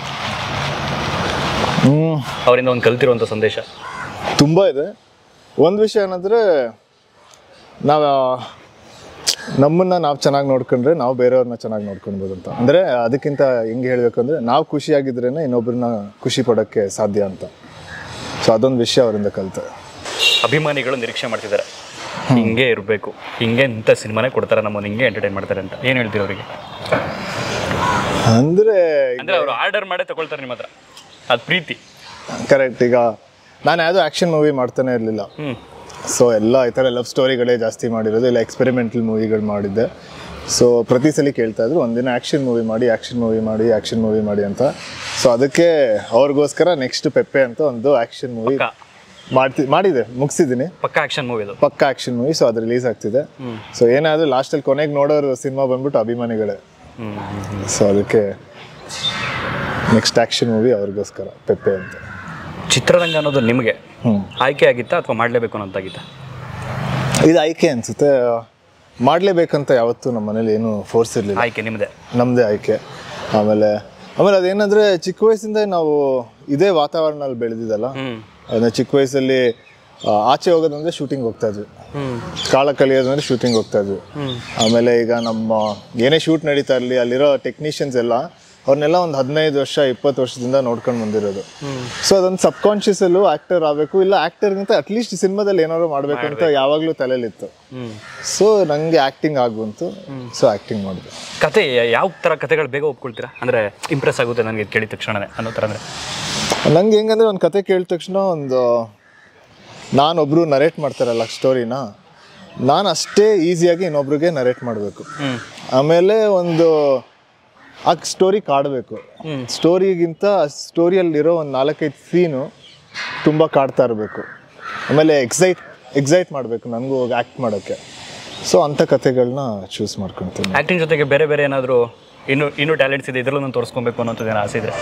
ಹ್ಞೂ ಅವರಿಂದ ಒಂದು ಕಲ್ತಿರುವಂಥ ಸಂದೇಶ ತುಂಬ ಇದೆ ಒಂದು ವಿಷಯ ಏನಂದರೆ ನಾವು ನಮ್ಮನ್ನು ನಾವು ಚೆನ್ನಾಗಿ ನೋಡ್ಕೊಂಡ್ರೆ ನಾವು ಬೇರೆಯವ್ರನ್ನ ಚೆನ್ನಾಗಿ ನೋಡ್ಕೊಳ್ಬೋದು ಅಂತ ಅಂದರೆ ಅದಕ್ಕಿಂತ ಹೆಂಗೆ ಹೇಳಬೇಕಂದ್ರೆ ನಾವು ಖುಷಿಯಾಗಿದ್ರೇ ಇನ್ನೊಬ್ಬರನ್ನ ಖುಷಿ ಪಡೋಕ್ಕೆ ಸಾಧ್ಯ ಅಂತ ಸೊ ಅದೊಂದು ವಿಷಯ ಅವರಿಂದ ಕಲಿತೆ ಅಭಿಮಾನಿಗಳು ನಿರೀಕ್ಷೆ ಮಾಡ್ತಿದ್ದಾರೆ ಹಿಂಗೆ ಇರಬೇಕು ಹಿಂಗೆ ಇಂಥ ಸಿನಿಮಾನೇ ಕೊಡ್ತಾರೆ ನಮ್ಮನ್ನು ಹಿಂಗೆ ಎಂಟರ್ಟೈನ್ ಮಾಡ್ತಾರೆ ಅಂತ ಏನು ಹೇಳ್ತೀರಿ ಅವರಿಗೆ ಅಂದರೆ ಅಂದರೆ ಅವರು ಆರ್ಡರ್ ಮಾಡೇ ತಗೊಳ್ತಾರೆ ನಿಮ್ಮ ಹತ್ರ ಅದು ಪ್ರೀತಿ ಕರೆಕ್ಟ್ ಈಗ ನಾನು ಯಾವುದೋ ಆ್ಯಕ್ಷನ್ ಮೂವಿ ಮಾಡ್ತಾನೆ ಇರಲಿಲ್ಲ ಹ್ಞೂ ಸೊ ಎಲ್ಲ ಈ ಥರ ಲವ್ ಸ್ಟೋರಿಗಳೇ ಜಾಸ್ತಿ ಮಾಡಿರೋದು ಇಲ್ಲ ಎಕ್ಸ್ಪೆರಿಮೆಂಟಲ್ ಮೂವಿಗಳು ಮಾಡಿದ್ದೆ ಸೊ ಪ್ರತಿ ಸಲ ಕೇಳ್ತಾ ಇದ್ರು ಒಂದಿನ ಆ್ಯಕ್ಷನ್ ಮೂವಿ ಮಾಡಿ ಆ್ಯಕ್ಷನ್ ಮೂವಿ ಮಾಡಿ ಆ್ಯಕ್ಷನ್ ಮೂವಿ ಮಾಡಿ ಅಂತ ಸೊ ಅದಕ್ಕೆ ಅವ್ರಿಗೋಸ್ಕರ ನೆಕ್ಸ್ಟ್ ಪೆಪ್ಪೆ ಅಂತ ಒಂದು ಆ್ಯಕ್ಷನ್ ಮೂವಿ ಪಕ್ಕ ಮಾಡ್ತಿ ಮಾಡಿದೆ ಮುಗಿಸಿದ್ದೀನಿ ಪಕ್ಕ ಆ್ಯಕ್ಷನ್ ಮೂವಿ ಅದು ಪಕ್ಕ ಆ್ಯಕ್ಷನ್ ಮೂವಿ ಸೊ ಅದು ರಿಲೀಸ್ ಆಗ್ತಿದೆ ಸೊ ಏನಾದರೂ ಲಾಸ್ಟಲ್ಲಿ ಕೊನೆಗೆ ನೋಡೋರು ಸಿನಿಮಾ ಬಂದ್ಬಿಟ್ಟು ಅಭಿಮಾನಿಗಳೇ ಹ್ಞೂ ಸೊ ಅದಕ್ಕೆ ನೆಕ್ಸ್ಟ್ ಆ್ಯಕ್ಷನ್ ಮೂವಿ ಅವ್ರಿಗೋಸ್ಕರ ಪೆಪ್ಪೆ ಅಂತ ಚಿತ್ರರಂಗ ಅನ್ನೋದು ನಿಮಗೆ ಹ್ಞೂ ಆಯ್ಕೆ ಆಗಿತ್ತಾ ಅಥವಾ ಮಾಡಲೇಬೇಕು ಅನ್ನೋದಾಗಿತ್ತಾ ಇದು ಆಯ್ಕೆ ಅನಿಸುತ್ತೆ ಮಾಡಲೇಬೇಕಂತ ಯಾವತ್ತೂ ನಮ್ಮ ಮನೇಲಿ ಏನು ಫೋರ್ಸ್ ಇರಲಿಲ್ಲ ಆಯ್ಕೆ ನಿಮ್ಮದೇ ನಮ್ಮದೇ ಆಯ್ಕೆ ಆಮೇಲೆ ಆಮೇಲೆ ಅದೇನಂದ್ರೆ ಚಿಕ್ಕ ವಯಸ್ಸಿಂದ ನಾವು ಇದೇ ವಾತಾವರಣದಲ್ಲಿ ಬೆಳೆದಿದ್ದಲ್ಲ ಹ್ಞೂ ಅದನ್ನ ಚಿಕ್ಕ ವಯಸ್ಸಲ್ಲಿ ಆ, ಆಚೆ ಹೋಗೋದಂದ್ರೆ ಶೂಟಿಂಗ್ ಹೋಗ್ತಾ ಇದ್ವಿ ಹ್ಞೂ ಕಾಲ ಕಲಿಯೋದಂದ್ರೆ ಶೂಟಿಂಗ್ ಹೋಗ್ತಾ ಇದ್ವಿ ಹ್ಞೂ ಆಮೇಲೆ ಈಗ ನಮ್ಮ ಏನೇ ಶೂಟ್ ನಡೀತಾ ಇರಲಿ ಅಲ್ಲಿರೋ ಟೆಕ್ನಿಷಿಯನ್ಸ್ ಎಲ್ಲ ಅವ್ರನ್ನೆಲ್ಲ ಒಂದು ಹದಿನೈದು ವರ್ಷ ಇಪ್ಪತ್ತು ವರ್ಷದಿಂದ ನೋಡ್ಕೊಂಡು ಬಂದಿರೋದು ಸೊ ಅದೊಂದು ಸಬ್ ಕಾನ್ಷಿಯಸಲ್ಲೂ ಆ್ಯಕ್ಟರ್ ಆಗಬೇಕು ಇಲ್ಲ ಆ್ಯಕ್ಟರ್ಗಿಂತ ಅಟ್ಲೀಸ್ಟ್ ಸಿನಿಮಾದಲ್ಲಿ ಏನಾದ್ರು ಮಾಡಬೇಕು ಅಂತ ಯಾವಾಗಲೂ ತಲೆಯಲ್ಲಿತ್ತು ಹ್ಞೂ ಸೊ ನನಗೆ ಆ್ಯಕ್ಟಿಂಗ್ ಆಗುವಂತು ಸೊ ಆ್ಯಕ್ಟಿಂಗ್ ಮಾಡಿದೆ ಕತೆ ಯಾವ ಥರ ಕತೆಗಳು ಬೇಗ ಒಪ್ಕೊಳ್ತೀರಾ ಅಂದರೆ ಇಂಪ್ರೆಸ್ ಆಗುತ್ತೆ ನನಗೆ ಇದು ಕೇಳಿದ ತಕ್ಷಣನೇ ಅನ್ನೋ ಥರ ಅಂದರೆ ನಂಗೆ ಹೆಂಗಂದ್ರೆ ಒಂದು ಕತೆ ಕೇಳಿದ ತಕ್ಷಣ ಒಂದು ನಾನೊಬ್ರು ನರೇಟ್ ಮಾಡ್ತಾರಲ್ಲ ಸ್ಟೋರಿನ ನಾನು ಅಷ್ಟೇ ಈಸಿಯಾಗಿ ಇನ್ನೊಬ್ರಿಗೆ ನರೇಟ್ ಮಾಡಬೇಕು ಹ್ಞೂ ಆಮೇಲೆ ಒಂದು ಆ ಸ್ಟೋರಿ ಕಾಡಬೇಕು ಹ್ಮ್. ಸ್ಟೋರಿಗಿಂತ ಸ್ಟೋರಿಯಲ್ಲಿರೋ ಒಂದು ನಾಲ್ಕೈದು ಸೀನು ತುಂಬ ಕಾಡ್ತಾ ಇರಬೇಕು ಆಮೇಲೆ ಎಕ್ಸೈಟ್ ಎಕ್ಸೈಟ್ ಮಾಡಬೇಕು ನನಗೂ ಆ್ಯಕ್ಟ್ ಮಾಡೋಕ್ಕೆ ಸೊ ಅಂಥ ಕತೆಗಳನ್ನ ಚೂಸ್ ಮಾಡ್ಕೊತೀನಿ ಆ್ಯಕ್ಟಿಂಗ್ ಜೊತೆಗೆ ಬೇರೆ ಬೇರೆ ಏನಾದರೂ ಇನ್ನೂ ಇನ್ನೂ ಟ್ಯಾಲೆಂಟ್ಸ್ ಇದೆ ಇದರಲ್ಲೂ ನಾನು ತೋರಿಸ್ಕೊಬೇಕು ಅನ್ನೋಂಥದ್ದು ಏನೋ ಆಸೆ ಇದ್ರೆ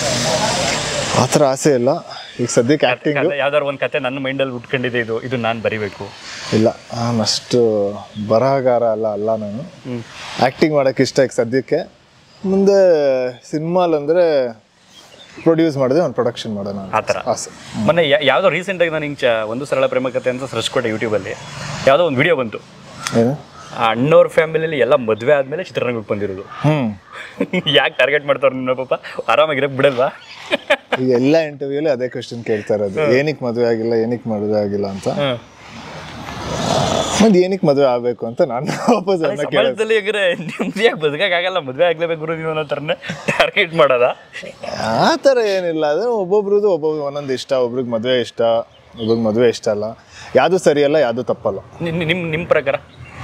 ಆ ಥರ ಆಸೆ ಇಲ್ಲ ಈಗ ಸದ್ಯಕ್ಕೆ ಆ್ಯಕ್ಟಿಂಗು ಕತೆ ಯಾವ್ದಾದ್ರು ಒಂದು ಕತೆ ನನ್ನ ಮೈಂಡಲ್ಲಿ ಉಟ್ಕೊಂಡಿದೆ ಇದು ಇದು ನಾನು ಬರಿಬೇಕು ಇಲ್ಲ ನಾನು ಅಷ್ಟು ಬರಹಗಾರ ಅಲ್ಲ ಅಲ್ಲ ನಾನು ಹ್ಞೂ ಆ್ಯಕ್ಟಿಂಗ್ ಮಾಡೋಕ್ಕೆ ಇಷ್ಟ ಈಗ ಸದ್ಯಕ್ಕೆ ಮುಂದೆ ಸಿನಿಮಾಲಂದರೆ ಪ್ರೊಡ್ಯೂಸ್ ಮಾಡಿದೆ ಒಂದು ಪ್ರೊಡಕ್ಷನ್ ಮಾಡೋಣ ಅಂತ ಆ ಥರ ಆಸೆ ಮೊನ್ನೆ ಯಾ- ಯಾವುದೋ ರೀಸೆಂಟಾಗಿ ನಾನು ಹಿಂಗೆ ಒಂದು ಸರಳ ಪ್ರೇಮ ಕತೆ ಅಂತ ಸರ್ಚ್ ಕೊಟ್ಟೆ ಯೂಟ್ಯೂಬಲ್ಲಿ ಯಾವುದೋ ಒಂದು ವಿಡಿಯೋ ಬಂತು ಏನು ಆ ಅಣ್ಣವ್ರ ಫ್ಯಾಮಿಲಿಯಲ್ಲಿ ಎಲ್ಲ ಮದುವೆ ಆದಮೇಲೆ ಚಿತ್ರರಂಗಕ್ಕೆ ಬಂದಿರೋದು ಹ್ಞೂ ಯಾಕೆ ಟಾರ್ಗೆಟ್ ಮಾಡ್ತಾರೆ ನಿನ್ನ ಪಾಪ ಆರಾಮಾಗಿರಕ್ಕೆ ಬಿಡಲ್ವಾ ಈಗ ಎಲ್ಲ ಇಂಟರ್ವ್ಯೂಲಿ ಅದೇ ಕ್ವಶನ್ ಕೇಳ್ತಾ ಇರೋದು ಏನಕ್ಕೆ ಮದುವೆ ಆಗಿಲ್ಲ ಏನಕ್ಕೆ ಮದುವೆ ಆಗಿಲ್ಲ ಅಂತ ಹ್ಮ್. ಮತ್ತೆ ಏನಕ್ಕೆ ಮದುವೆ ಆಗಬೇಕು ಅಂತ ನಾನು ವಾಪಸ್ ಅದನ್ನ ಕೇಳಿದೆ ಸಮಾಜದಲ್ಲಿ ಹೆಂಗ್ರೆ ನೆಮ್ಮದಿಯಾಗಿ ಬದುಕಕ್ಕಾಗಲ್ಲ ಮದುವೆ ಆಗ್ಲೇಬೇಕು ಗುರು ನೀವು ಅನ್ನೋ ಥರನೇ ಟಾರ್ಗೆಟ್ ಮಾಡೋದ ಆ ಥರ ಏನಿಲ್ಲ ಅದು ಒಬ್ಬೊಬ್ರದ್ದು ಒಬ್ಬೊಬ್ರು ಒಂದೊಂದು ಇಷ್ಟ ಒಬ್ರಿಗೆ ಮದುವೆ ಇಷ್ಟ ಒಬ್ರಿಗೆ ಮದುವೆ ಇಷ್ಟ ಅಲ್ಲ ಯಾವುದು ಸರಿಯಲ್ಲ ಯಾವುದು ತಪ್ಪಲ್ಲ ನಿಮ್ಮ ನಿಮ್ಮ ಪ್ರಕಾರ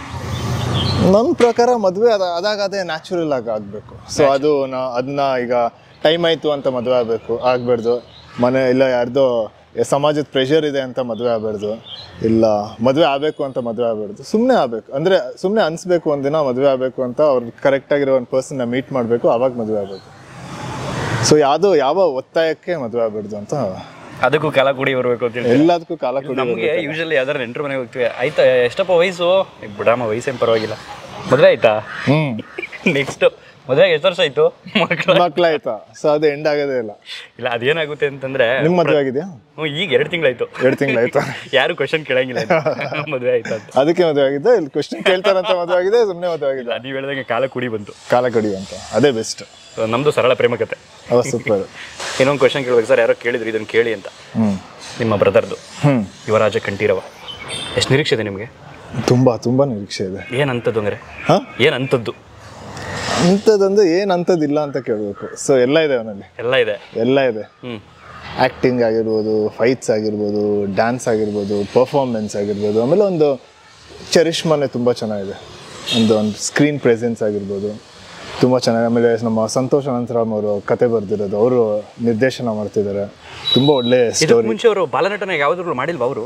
ನನ್ನ ಪ್ರಕಾರ ಮದುವೆ ಅದ ಅದಾಗ ಅದೇ ನ್ಯಾಚುರಲ್ ಆಗಿ ಆಗಬೇಕು ಸೊ ಅದು ನಾ ಅದನ್ನ ಈಗ ಟೈಮ್ ಆಯಿತು ಅಂತ ಮದುವೆ ಆಗಬೇಕು ಆಗಬಾರ್ದು ಮನೆ ಇಲ್ಲ ಯಾರ್ದೋ ಸಮಾಜದ ಪ್ರೆಷರ್ ಇದೆ ಅಂತ ಮದುವೆ ಆಗಬಾರ್ದು ಇಲ್ಲ ಮದುವೆ ಆಗಬೇಕು ಅಂತ ಮದುವೆ ಆಗಬಾರ್ದು ಸುಮ್ಮನೆ ಆಗಬೇಕು ಅಂದರೆ ಸುಮ್ಮನೆ ಅನಿಸ್ಬೇಕು ಒಂದಿನ ಮದುವೆ ಆಗಬೇಕು ಅಂತ ಅವ್ರು ಕರೆಕ್ಟಾಗಿರೋ ಒಂದು ಪರ್ಸನ್ನ ಮೀಟ್ ಮಾಡಬೇಕು ಆವಾಗ ಮದುವೆ ಆಗಬೇಕು ಸೊ ಯಾವುದೋ ಯಾವ ಒತ್ತಾಯಕ್ಕೆ ಮದುವೆ ಆಗಬಾರ್ದು ಅಂತ ಅದಕ್ಕೂ ಕಾಲ ಕೂಡಿ ಬರಬೇಕು ಅಂತ ಹೇಳಿ ಎಲ್ಲದಕ್ಕೂ ಕಾಲ ಕೊಡಿ ನಮಗೆ ಯೂಶಲಿ ಯಾವ್ದಾರು ನೆಂಟ್ರ ಮನೆಗೆ ಹೋಗ್ತೀವಿ ಆಯ್ತಾ ಎಷ್ಟಪ್ಪ ವಯಸ್ಸು ಏ, ಬಿಡಮ್ಮ ವಯಸ್ಸೇನು ಪರವಾಗಿಲ್ಲ ಮದುವೆ ಆಯ್ತಾ ಹ್ಞೂ ನೆಕ್ಸ್ಟ್ ಮದುವೆಗೆ ಎಷ್ಟು ವರ್ಷ ಆಯ್ತು ಮಕ್ಕಳ ಮಕ್ಕಳಾಯ್ತಾ ಸೊ ಅದು ಎಂಡ್ ಆಗೋದೇ ಇಲ್ಲ ಇಲ್ಲ ಅದೇನಾಗುತ್ತೆ ಅಂತಂದ್ರೆ ನಿಮ್ಮ ಮದುವೆ ಆಗಿದೆಯಾ ಹ್ಞೂ ಈಗ ಎರಡು ತಿಂಗಳಾಯ್ತು ಎರಡು ತಿಂಗಳಾಯ್ತಾ ಯಾರು ಕ್ವಶನ್ ಕೇಳಂಗಿಲ್ಲ ಮದುವೆ ಆಯ್ತಾ ಅಂತ ಅದಕ್ಕೆ ಮದುವೆ ಆಗಿದೆ ಇಲ್ಲಿ ಕ್ವಶನ್ ಕೇಳ್ತಾರಂತ ಮದುವೆ ಆಗಿದೆ ಸುಮ್ಮನೆ ಮದುವೆ ಆಗಿದೆ ನೀವು ಹೇಳಿದಂಗೆ ಕಾಲ ಕೂಡಿ ಬಂತು ಕಾಲ ಕಡಿ ಅಂತ ಅದೇ ಬೆಸ್ಟ್ So, ನಮ್ದು ಸರಳ ಪ್ರೇಮ ಕತೆ ಅವ ಸೂಪರ್ ಇನ್ನೊಂದು ಕ್ವಶನ್ ಕೇಳ್ಬೇಕು ಸರ್ ಯಾರೋ ಕೇಳಿದ್ರು ಇದನ್ನು ಕೇಳಿ ಅಂತ ಹ್ಮ್ ನಿಮ್ಮ ಬ್ರದರ್ದು ಹ್ಮ್ ಯುವರಾಜ ಕಂಠೀರವ ಎಷ್ಟು ನಿರೀಕ್ಷೆ ಇದೆ ನಿಮಗೆ ತುಂಬಾ ತುಂಬಾ ನಿರೀಕ್ಷೆ ಇದೆ ಏನಂತದ್ದು ಅಂದರೆ ಹಾ ಏನಂತದ್ದು ಅಂಥದ್ದಂದ್ರೆ ಏನ್ ಅಂಥದ್ದಿಲ್ಲ ಅಂತ ಕೇಳಬೇಕು ಸೊ ಎಲ್ಲ ಇದೆ ಅವನಲ್ಲಿ ಎಲ್ಲ ಇದೆ ಎಲ್ಲ ಇದೆ ಹ್ಞೂ ಆ್ಯಕ್ಟಿಂಗ್ ಆಗಿರ್ಬೋದು ಫೈಟ್ಸ್ ಆಗಿರ್ಬೋದು ಡ್ಯಾನ್ಸ್ ಆಗಿರ್ಬೋದು ಪರ್ಫಾರ್ಮೆನ್ಸ್ ಆಗಿರ್ಬೋದು ಆಮೇಲೆ ಒಂದು ಚರಿಷ್ಮಾನೆ ತುಂಬ ಚೆನ್ನಾಗಿದೆ ಒಂದು ಒಂದು ಸ್ಕ್ರೀನ್ ಪ್ರೆಸೆನ್ಸ್ ಆಗಿರ್ಬೋದು ತುಂಬ ಚೆನ್ನಾಗಿ ಆಮೇಲೆ ನಮ್ಮ ಸಂತೋಷ್ ಅನಂತರಾಮ್ ಅವರು ಕತೆ ಬರೆದಿರೋದು ಅವರು ನಿರ್ದೇಶನ ಮಾಡ್ತಿದ್ದಾರೆ ತುಂಬ ಒಳ್ಳೆ ಇದಕ್ಕೆ ಸ್ಟೋರಿ ಮುಂಚೆ ಅವರು ಬಾಲನಟನ ಯಾವುದ್ರಲ್ಲೂ ಮಾಡಿಲ್ವಾ ಅವರು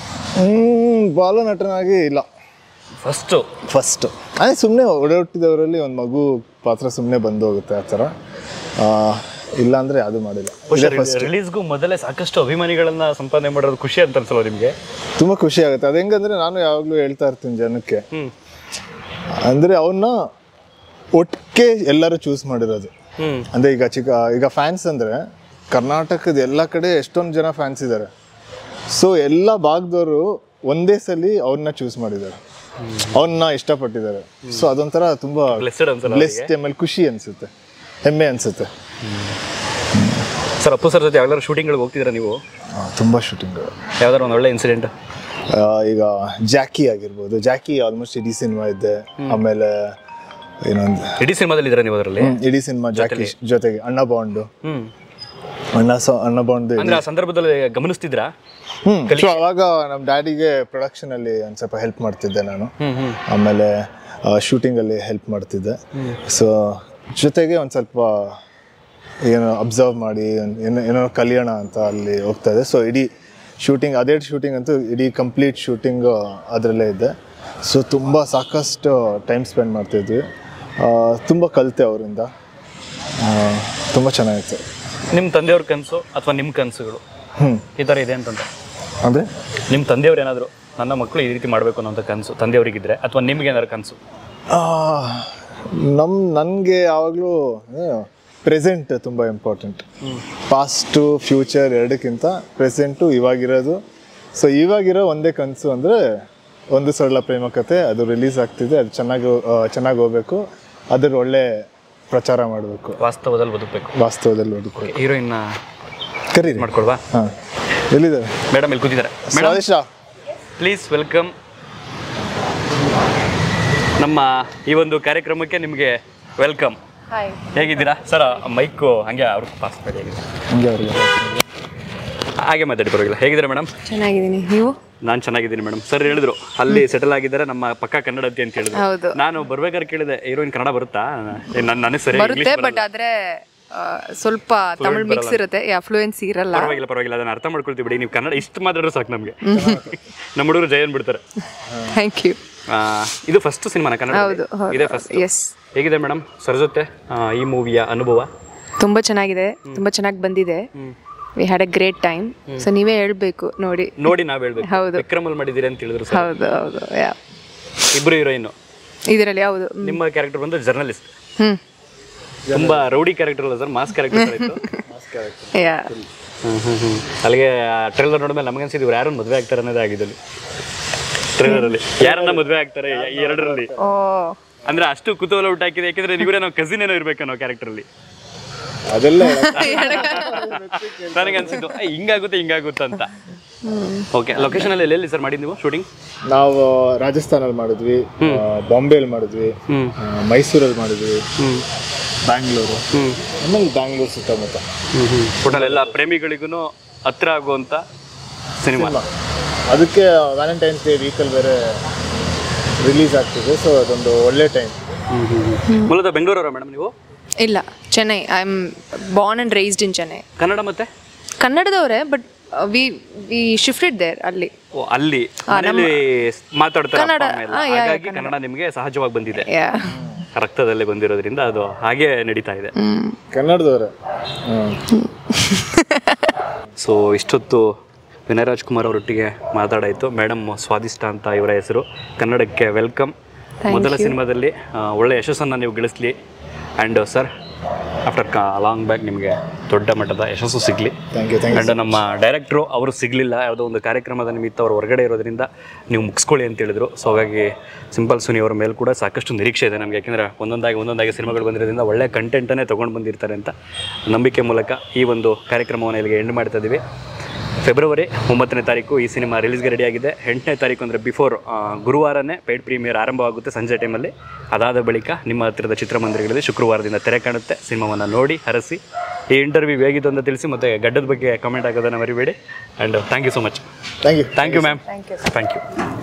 ಬಾಲನಟನಾಗಿ ಇಲ್ಲ ಫಸ್ಟು ಫಸ್ಟ್ ಅದೇ ಸುಮ್ಮನೆ ಓಡಾಡ್ತಿದ್ದವರಲ್ಲಿ ಒಂದು ಮಗು ಪಾತ್ರ ಸುಮ್ಮನೆ ಬಂದು ಹೋಗುತ್ತೆ ಆ ಥರ ಆ, ಇಲ್ಲ ಅಂದರೆ ಯಾವುದು ಮಾಡಿಲ್ಲ ಇದೇ ಫಸ್ಟ್ ರಿಲೀಸ್ಗೂ ಮೊದಲೇ ಸಾಕಷ್ಟು ಅಭಿಮಾನಿಗಳನ್ನ ಸಂಪಾದನೆ ಮಾಡೋದು ಖುಷಿ ಅಂತ ಅನ್ಸಲ್ವ ನಿಮಗೆ ತುಂಬ ಖುಷಿ ಆಗುತ್ತೆ ಅದು ಹೆಂಗಂದ್ರೆ ನಾನು ಯಾವಾಗಲೂ ಹೇಳ್ತಾ ಇರ್ತೀನಿ ಜನಕ್ಕೆ ಹ್ಞೂ ಅಂದರೆ ಅವನ್ನ ಒಟ್ಟಿಗೆ ಎಲ್ಲರೂ ಚೂಸ್ ಮಾಡಿರೋದು ಹ್ಞೂ ಅಂದರೆ ಈಗ ಚಿಕ್ಕ ಈಗ ಫ್ಯಾನ್ಸ್ ಅಂದರೆ ಕರ್ನಾಟಕದ ಎಲ್ಲ ಕಡೆ ಎಷ್ಟೊಂದು ಜನ ಫ್ಯಾನ್ಸ್ ಇದ್ದಾರೆ ಸೊ ಎಲ್ಲ ಭಾಗದವರು ಒಂದೇ ಸಲ ಅವ್ರನ್ನ ಚೂಸ್ ಮಾಡಿದ್ದಾರೆ ಅವನ್ನ ಇಷ್ಟಪಟ್ಟಿದ್ದಾರೆ ಸೊ ಅದೊಂಥರ ತುಂಬ ಬ್ಲೆಸ್ಡ್ ಅನ್ಸಲ್ಲ ಬ್ಲೆಸ್ಡ್ ಆಮೇಲೆ ಖುಷಿ ಅನಿಸುತ್ತೆ ಹೆಮ್ಮೆ ಅನಿಸುತ್ತೆ ಸರ್ ಅಪ್ಪು ಸರ್ ಜೊತೆ ಯಾವ್ದಾದ್ರು ಶೂಟಿಂಗ್ಗಳಿಗೆ ಹೋಗ್ತಿದ್ದೀರಾ ನೀವು ತುಂಬ ಶೂಟಿಂಗ್ ಯಾವ್ದಾದ್ರು ಒಂದು ಒಳ್ಳೆ ಇನ್ಸಿಡೆಂಟ್ ಈಗ ಜಾಕಿ ಆಗಿರ್ಬೋದು ಜಾಕಿ ಆಲ್ಮೋಸ್ಟ್ ಇಡೀ ಸಿನಿಮಾ ಇದ್ದೆ ಆಮೇಲೆ ಏನೊಂದು ಇಡೀ ಸಿನಿಮಾದಲ್ಲಿ ಇದ್ದೀರಾ ನೀವು ಅದರಲ್ಲಿ ಹ್ಮ್, ಇಡೀ ಸಿನಿಮಾ ಜಾಕಿ ಜೊತೆಗೆ ಅಣ್ಣ ಬಾಂಡು ಹ್ಞೂ ಅಣ್ಣ ಸ ಅಣ್ಣ ಬಾಂಡ್ ಅಂದ್ರೆ ಆ ಸಂದರ್ಭದಲ್ಲಿ ಗಮನಿಸ್ತಿದ್ರಾ ಹ್ಮ್ ಸೊ ಅವಾಗ ನಮ್ಮ ಡ್ಯಾಡಿಗೆ ಪ್ರೊಡಕ್ಷನ್ ಅಲ್ಲಿ ಒಂದ್ ಸ್ವಲ್ಪ ಹೆಲ್ಪ್ ಮಾಡ್ತಿದ್ದೆ ನಾನು ಹ್ಮ್ ಹ್ಮ್ ಆಮೇಲೆ ಶೂಟಿಂಗ್ ಅಲ್ಲಿ ಹೆಲ್ಪ್ ಮಾಡ್ತಿದ್ದೆ ಸೊ ಜೊತೆಗೆ ಒಂದ್ ಸ್ವಲ್ಪ ಏನೋ ಅಬ್ಸರ್ವ್ ಮಾಡಿ ಒಂದ್ ಏನೋ ಏನೋ ಕಲಿಯೋಣ ಅಂತ ಅಲ್ಲಿ ಹೋಗ್ತಾ ಇದೆ ಸೊ ಇಡೀ ಶೂಟಿಂಗ್ ಅದೇ ಶೂಟಿಂಗ್ ಅಂತೂ ಇಡೀ ಕಂಪ್ಲೀಟ್ ಶೂಟಿಂಗ್ ಅದರಲ್ಲೇ ಇದ್ದೆ ಸೊ ತುಂಬ ಸಾಕಷ್ಟು ಟೈಮ್ ಸ್ಪೆಂಡ್ ಮಾಡ್ತಿದ್ವಿ ಆ, ತುಂಬ ಕಲಿತೆ ಅವರಿಂದ ತುಂಬ ಚೆನ್ನಾಗಿತ್ತು ನಿಮ್ಮ ತಂದೆಯವ್ರ ಕನಸು ಅಥವಾ ನಿಮ್ಮ ಕನಸುಗಳು ಹ್ಞೂ ಈ ಥರ ಇದೆ ಅಂತಂದ್ರೆ ಅಂದರೆ ನಿಮ್ಮ ತಂದೆಯವ್ರು ಏನಾದರೂ ನನ್ನ ಮಕ್ಕಳು ಈ ರೀತಿ ಮಾಡಬೇಕು ಅನ್ನೋಂಥ ಕನಸು ತಂದೆಯವರಿಗಿದ್ರೆ ಅಥವಾ ನಿಮ್ಗೆ ಏನಾದ್ರು ಕನಸು ನಮ್ಮ ನನಗೆ ಯಾವಾಗಲೂ ಪ್ರೆಸೆಂಟ್ ತುಂಬ ಇಂಪಾರ್ಟೆಂಟ್ ಪಾಸ್ಟು ಫ್ಯೂಚರ್ ಎರಡಕ್ಕಿಂತ ಪ್ರೆಸೆಂಟು ಇವಾಗಿರೋದು ಸೊ ಇವಾಗಿರೋ ಒಂದೇ ಕನಸು ಅಂದರೆ ಒಂದು ಸರಳ ಪ್ರೇಮ ಕಥೆ ಅದು ರಿಲೀಸ್ ಆಗ್ತಿದೆ ಅದು ಚೆನ್ನಾಗಿ ಚೆನ್ನಾಗಿ ಹೋಗ್ಬೇಕು ಅದ್ರ ಒಳ್ಳೆ ಪ್ರಚಾರ ಮಾಡಬೇಕು ವಾಸ್ತವದಲ್ಲಿ ಬದುಕಬೇಕು ವಾಸ್ತವದಲ್ಲಿ ಬದುಕಬೇಕು ಹೀರೋಯಿನ್ನ ಕರೀರಿ ಮಾಡ್ಕೊಳ್ವಾ ಹಾಂ ಎಲ್ಲಿದ್ದಾರೆ ಮೇಡಮ್ ಇಲ್ಲಿ ಕೂತಿದ್ದಾರೆ ಮೇಡಮ್ ಸ್ವಾದಿಷ್ಟ ಪ್ಲೀಸ್ ವೆಲ್ಕಮ್ ನಮ್ಮ ಈ ಒಂದು ಕಾರ್ಯಕ್ರಮಕ್ಕೆ ನಿಮಗೆ ವೆಲ್ಕಮ್ ಹಾಯ್ ಹೇಗಿದ್ದೀರಾ ಸರ್ ಮೈಕು ಹಂಗೆ ಅವ್ರಿಗೆ ಪಾಸ್ ಮಾಡಿ ಹೇಗಿದೆ ಹಂಗೆ ಅವ್ರಿಗೆ ಹಾಗೆ ಮಾತಾಡಿ ಪರವಾಗಿಲ್ಲ ಹೇಗಿದ್ದೀರಾ ಮೇಡಮ್ ಚೆನ್ನಾಗಿದ್ದೀನಿ ನೀವು ನಾನು ಚೆನ್ನಾಗಿದ್ದೀನಿ ಮೇಡಮ್ ಸರ್ ಹೇಳಿದ್ರು ಅಲ್ಲಿ ಸೆಟಲ್ ಆಗಿದ್ದಾರೆ ನಮ್ಮ ಪಕ್ಕ ಕನ್ನಡತಿ ಅಂತ ಹೇಳಿದ್ರು ಹೌದು ನಾನು ಬರ್ಬೇಕಾದ್ರೆ ಕೇಳಿದೆ ಹೀರೋಯಿನ್ ಕನ್ನಡ ಬರುತ್ತಾ ಏ, ನನ್ ನನಗೆ ಸರಿ ಬರುತ್ತೆ ಬಟ್ ಆದ್ರೆ ಆ, ಸ್ವಲ್ಪ ತಮಿಳ್ ಮಿಕ್ಸ್ ಇರುತ್ತೆ ಫ್ಲೂಯೆನ್ಸಿ ಇರಲ್ಲ ಪರವಾಗಿಲ್ಲ ಪರವಾಗಿಲ್ಲ ಅದನ್ನ ಅರ್ಥ ಮಾಡ್ಕೊಳ್ತೀವಿ ಬಿಡಿ ನೀವು ಕನ್ನಡ ಇಷ್ಟು ಮಾತಾಡೋ ಸಾಕು ನಮಗೆ ನಮ್ಮ ಹುಡುಗರು ಜಯನ್ ಬಿಡ್ತಾರೆ ಥ್ಯಾಂಕ್ ಯು ಆ, ಇದು ಫಸ್ಟ್ ಸಿನಿಮಾನ ಕನ್ನಡ ಹೌದು ಹೌದು ಇದೇ ಫಸ್ಟ್ ಎಸ್ ಹೇಗಿದೆ ಮೇಡಮ್ ಸರ್ ಜೊತೆ ಆ, ಈ ಮೂವಿಯ ಅನುಭವ ತುಂಬಾ ಚೆನ್ನಾಗಿದೆ ತುಂಬಾ ಚೆನ್ನಾಗಿ ಬಂದಿದೆ we had a great time so ನೀವೇ ಹೇಳ್ಬೇಕು ನೋಡಿ ನೋಡಿ ನಾವ್ ಹೇಳ್ಬೇಕು ಹೌದು. ವಿಕ್ರಮಲ್ ಮಾಡಿದ್ದೀರಿ ಅಂತ ಹೇಳಿದ್ರು ಸರ್ ಹೌದು ಹೌದು ಯಾ ಇಬ್ರು ಹೀರೋಯಿನ್ ಇದರಲ್ಲಿ ಹೌದು ನಿಮ್ಮ ಕ್ಯಾರೆಕ್ಟರ್ ಬಂದು ಜರ್ನಲಿಸ್ಟ್ ಹ್ಮ್ ತುಂಬಾ ರೌಡಿ ಕ್ಯಾರೆಕ್ಟರ್ ಅಲ್ಲ ಸರ್ ಮಾಸ್ ಕ್ಯಾರೆಕ್ಟರ್ ಇತ್ತು ಯಾ ಅಲ್ಲಿಗೆ ಟ್ರೇಲರ್ ನೋಡಿದ್ಮೇಲೆ ನಮಗನ್ಸಿದ್ದು ಇವ್ರು ಯಾರನ್ನ ಮದುವೆ ಆಗ್ತಾರೆ ಅನ್ನೋದೇ ಆಗಿದೆ ಟ್ರೇಲರ್ ಅಲ್ಲಿ ಯಾರನ್ನ ಮದುವೆ ಆಗ್ತಾರೆ ಈ ಎರಡರಲ್ಲಿ ಓ ಅಂದ್ರೆ ಅಷ್ಟು ಕುತೂಹಲ ಹುಟ್ಟಾಕಿದೆ ಯಾಕಂದ್ರೆ ಇವರೇ ನಾವು ಕಸಿನ್ ಏನೋ ಇರ್ಬೇಕು ಅನ್ನೋ ಕ್ಯಾರೆಕ್ಟರ್ ಅಲ್ಲಿ ಅದೆಲ್ಲ ನನಗೆ ಅನ್ಸಿದ್ದು "ಏ, ಹಿಂಗಾಗುತ್ತೆ ಹಿಂಗಾಗುತ್ತೆ ಅಂತ ಓಕೆ ಲೊಕೇಶನ್ ಅಲ್ಲಿ ಎಲ್ಲೆಲ್ಲಿ ಸರ್ ಮಾಡಿದ್ದು ನೀವು ಶೂಟಿಂಗ್ ನಾವು ರಾಜಸ್ಥಾನಲ್ಲಿ ಮಾಡಿದ್ವಿ ಆ, ಬಾಂಬೆಯಲ್ಲಿ ಮಾಡಿದ್ವಿ ಆ, ಮೈಸೂರಲ್ಲಿ ಮಾಡಿದ್ವಿ ಬ್ಯಾಂಗ್ಳೂರು ಆಮೇಲೆ ಬ್ಯಾಂಗ್ಳೂರು ಸುತ್ತಮುತ್ತ ಟೋಟಲ್ ಎಲ್ಲ ಪ್ರೇಮಿಗಳಿಗೂ ಹತ್ರ ಆಗುವಂತ ಸಿನಿಮಾ ಅದಕ್ಕೆ ವ್ಯಾಲೆಂಟೈನ್ಸ್ ಡೇ ವೀಕಲ್ಲಿ ಬೇರೆ ರಿಲೀಸ್ ಆಗ್ತಿದೆ ಸೊ ಅದೊಂದು ಒಳ್ಳೆ ಟೈಮ್ ಮೂಲತಃ ಬೆಂಗಳೂರವರ ಮೇಡಮ್ ನೀವು ಇಲ್ಲ Chennai I am born and raised in Chennai Kannada ಮತ್ತೆ ಕನ್ನಡದವರೇ but we we shifted there ಅಲ್ಲಿ ಓ ಅಲ್ಲಿ ಮನೇಲಿ ಮಾತಾಡ್ತಾರೆ ಅಪ್ಪ ಕನ್ನಡ, ಅಮ್ಮ ಎಲ್ಲ. ಆ, ಯಾ, ಯಾ, ಹಾಗಾಗಿ ಕನ್ನಡ ನಿಮಗೆ ಸಹಜವಾಗಿ ಬಂದಿದೆ ಯಾ ರಕ್ತದಲ್ಲೇ ಬಂದಿರೋದ್ರಿಂದ ಅದು ಹಾಗೆ ನಡೀತಾ ಇದೆ ಕನ್ನಡದವ್ರೆ ಸೊ ಇಷ್ಟೊತ್ತು ವಿನಯ್ ರಾಜ್ಕುಮಾರ್ ಅವರೊಟ್ಟಿಗೆ ಮಾತಾಡಾಯಿತು ಮೇಡಮ್ ಸ್ವಾದಿಷ್ಟ ಅಂತ ಇವರ ಹೆಸರು ಕನ್ನಡಕ್ಕೆ ವೆಲ್ಕಮ್ ಮೊದಲ ಸಿನಿಮಾದಲ್ಲಿ ಆ, ಒಳ್ಳೆ ಯಶಸ್ಸನ್ನು ನೀವು ಗಳಿಸ್ಲಿ ಆ್ಯಂಡ್ ಸರ್ ಆಫ್ಟರ್ ಕ ಲಾಂಗ್ ಬ್ಯಾಕ್ ನಿಮಗೆ ದೊಡ್ಡ ಮಟ್ಟದ ಯಶಸ್ಸು ಸಿಗಲಿ ಥ್ಯಾಂಕ್ ಯು ಥ್ಯಾಂಕ್ ಆ್ಯಂಡ್ ನಮ್ಮ ಡೈರೆಕ್ಟ್ರು ಅವರು ಸಿಗಲಿಲ್ಲ ಯಾವುದೋ ಒಂದು ಕಾರ್ಯಕ್ರಮದ ನಿಮಿತ್ತ ಅವರು ಹೊರಗಡೆ ಇರೋದ್ರಿಂದ ನೀವು ಮುಗಿಸ್ಕೊಳ್ಳಿ ಅಂತ ಹೇಳಿದ್ರು ಸೊ ಹಾಗಾಗಿ ಸಿಂಪಲ್ ಸುನಿ ಅವರ ಮೇಲೆ ಕೂಡ ಸಾಕಷ್ಟು ನಿರೀಕ್ಷೆ ಇದೆ ನಮಗೆ ಯಾಕೆಂದರೆ ಒಂದೊಂದಾಗಿ ಒಂದೊಂದಾಗಿ ಸಿನಿಮಾಗಳು ಬಂದಿರೋದ್ರಿಂದ ಒಳ್ಳೆ ಕಂಟೆಂಟನ್ನೇ ತೊಗೊಂಡು ಬಂದಿರ್ತಾರೆ ಅಂತ ನಂಬಿಕೆ ಮೂಲಕ ಈ ಒಂದು ಕಾರ್ಯಕ್ರಮವನ್ನು ಇಲ್ಲಿಗೆ ಎಂಡ್ ಮಾಡ್ತಾ ಇದ್ದೀವಿ ಫೆಬ್ರವರಿ ಒಂಬತ್ತನೇ ತಾರೀಕು ಈ ಸಿನಿಮಾ ರಿಲೀಸ್ಗೆ ರೆಡಿಯಾಗಿದೆ ಎಂಟನೇ ತಾರೀಕು ಅಂದರೆ ಬಿಫೋರ್ ಗುರುವಾರನೇ ಪೇಡ್ ಪ್ರೀಮಿಯರ್ ಆರಂಭವಾಗುತ್ತೆ ಸಂಜೆ ಟೈಮಲ್ಲಿ ಅದಾದ ಬಳಿಕ ನಿಮ್ಮ ಹತ್ತಿರದ ಚಿತ್ರಮಂದಿರಗಳಲ್ಲಿ ಶುಕ್ರವಾರದಿಂದ ತೆರೆ ಕಾಣುತ್ತೆ ಸಿನಿಮಾವನ್ನು ನೋಡಿ ಹರಸಿ ಈ ಇಂಟರ್ವ್ಯೂ ಹೇಗಿತ್ತು ಅಂತ ತಿಳಿಸಿ ಮತ್ತು ಗಡ್ಡದ ಬಗ್ಗೆ ಕಮೆಂಟ್ ಆಗೋದನ್ನು ಮರಿಬೇಡಿ and thank you so much thank you thank you ma'am thank you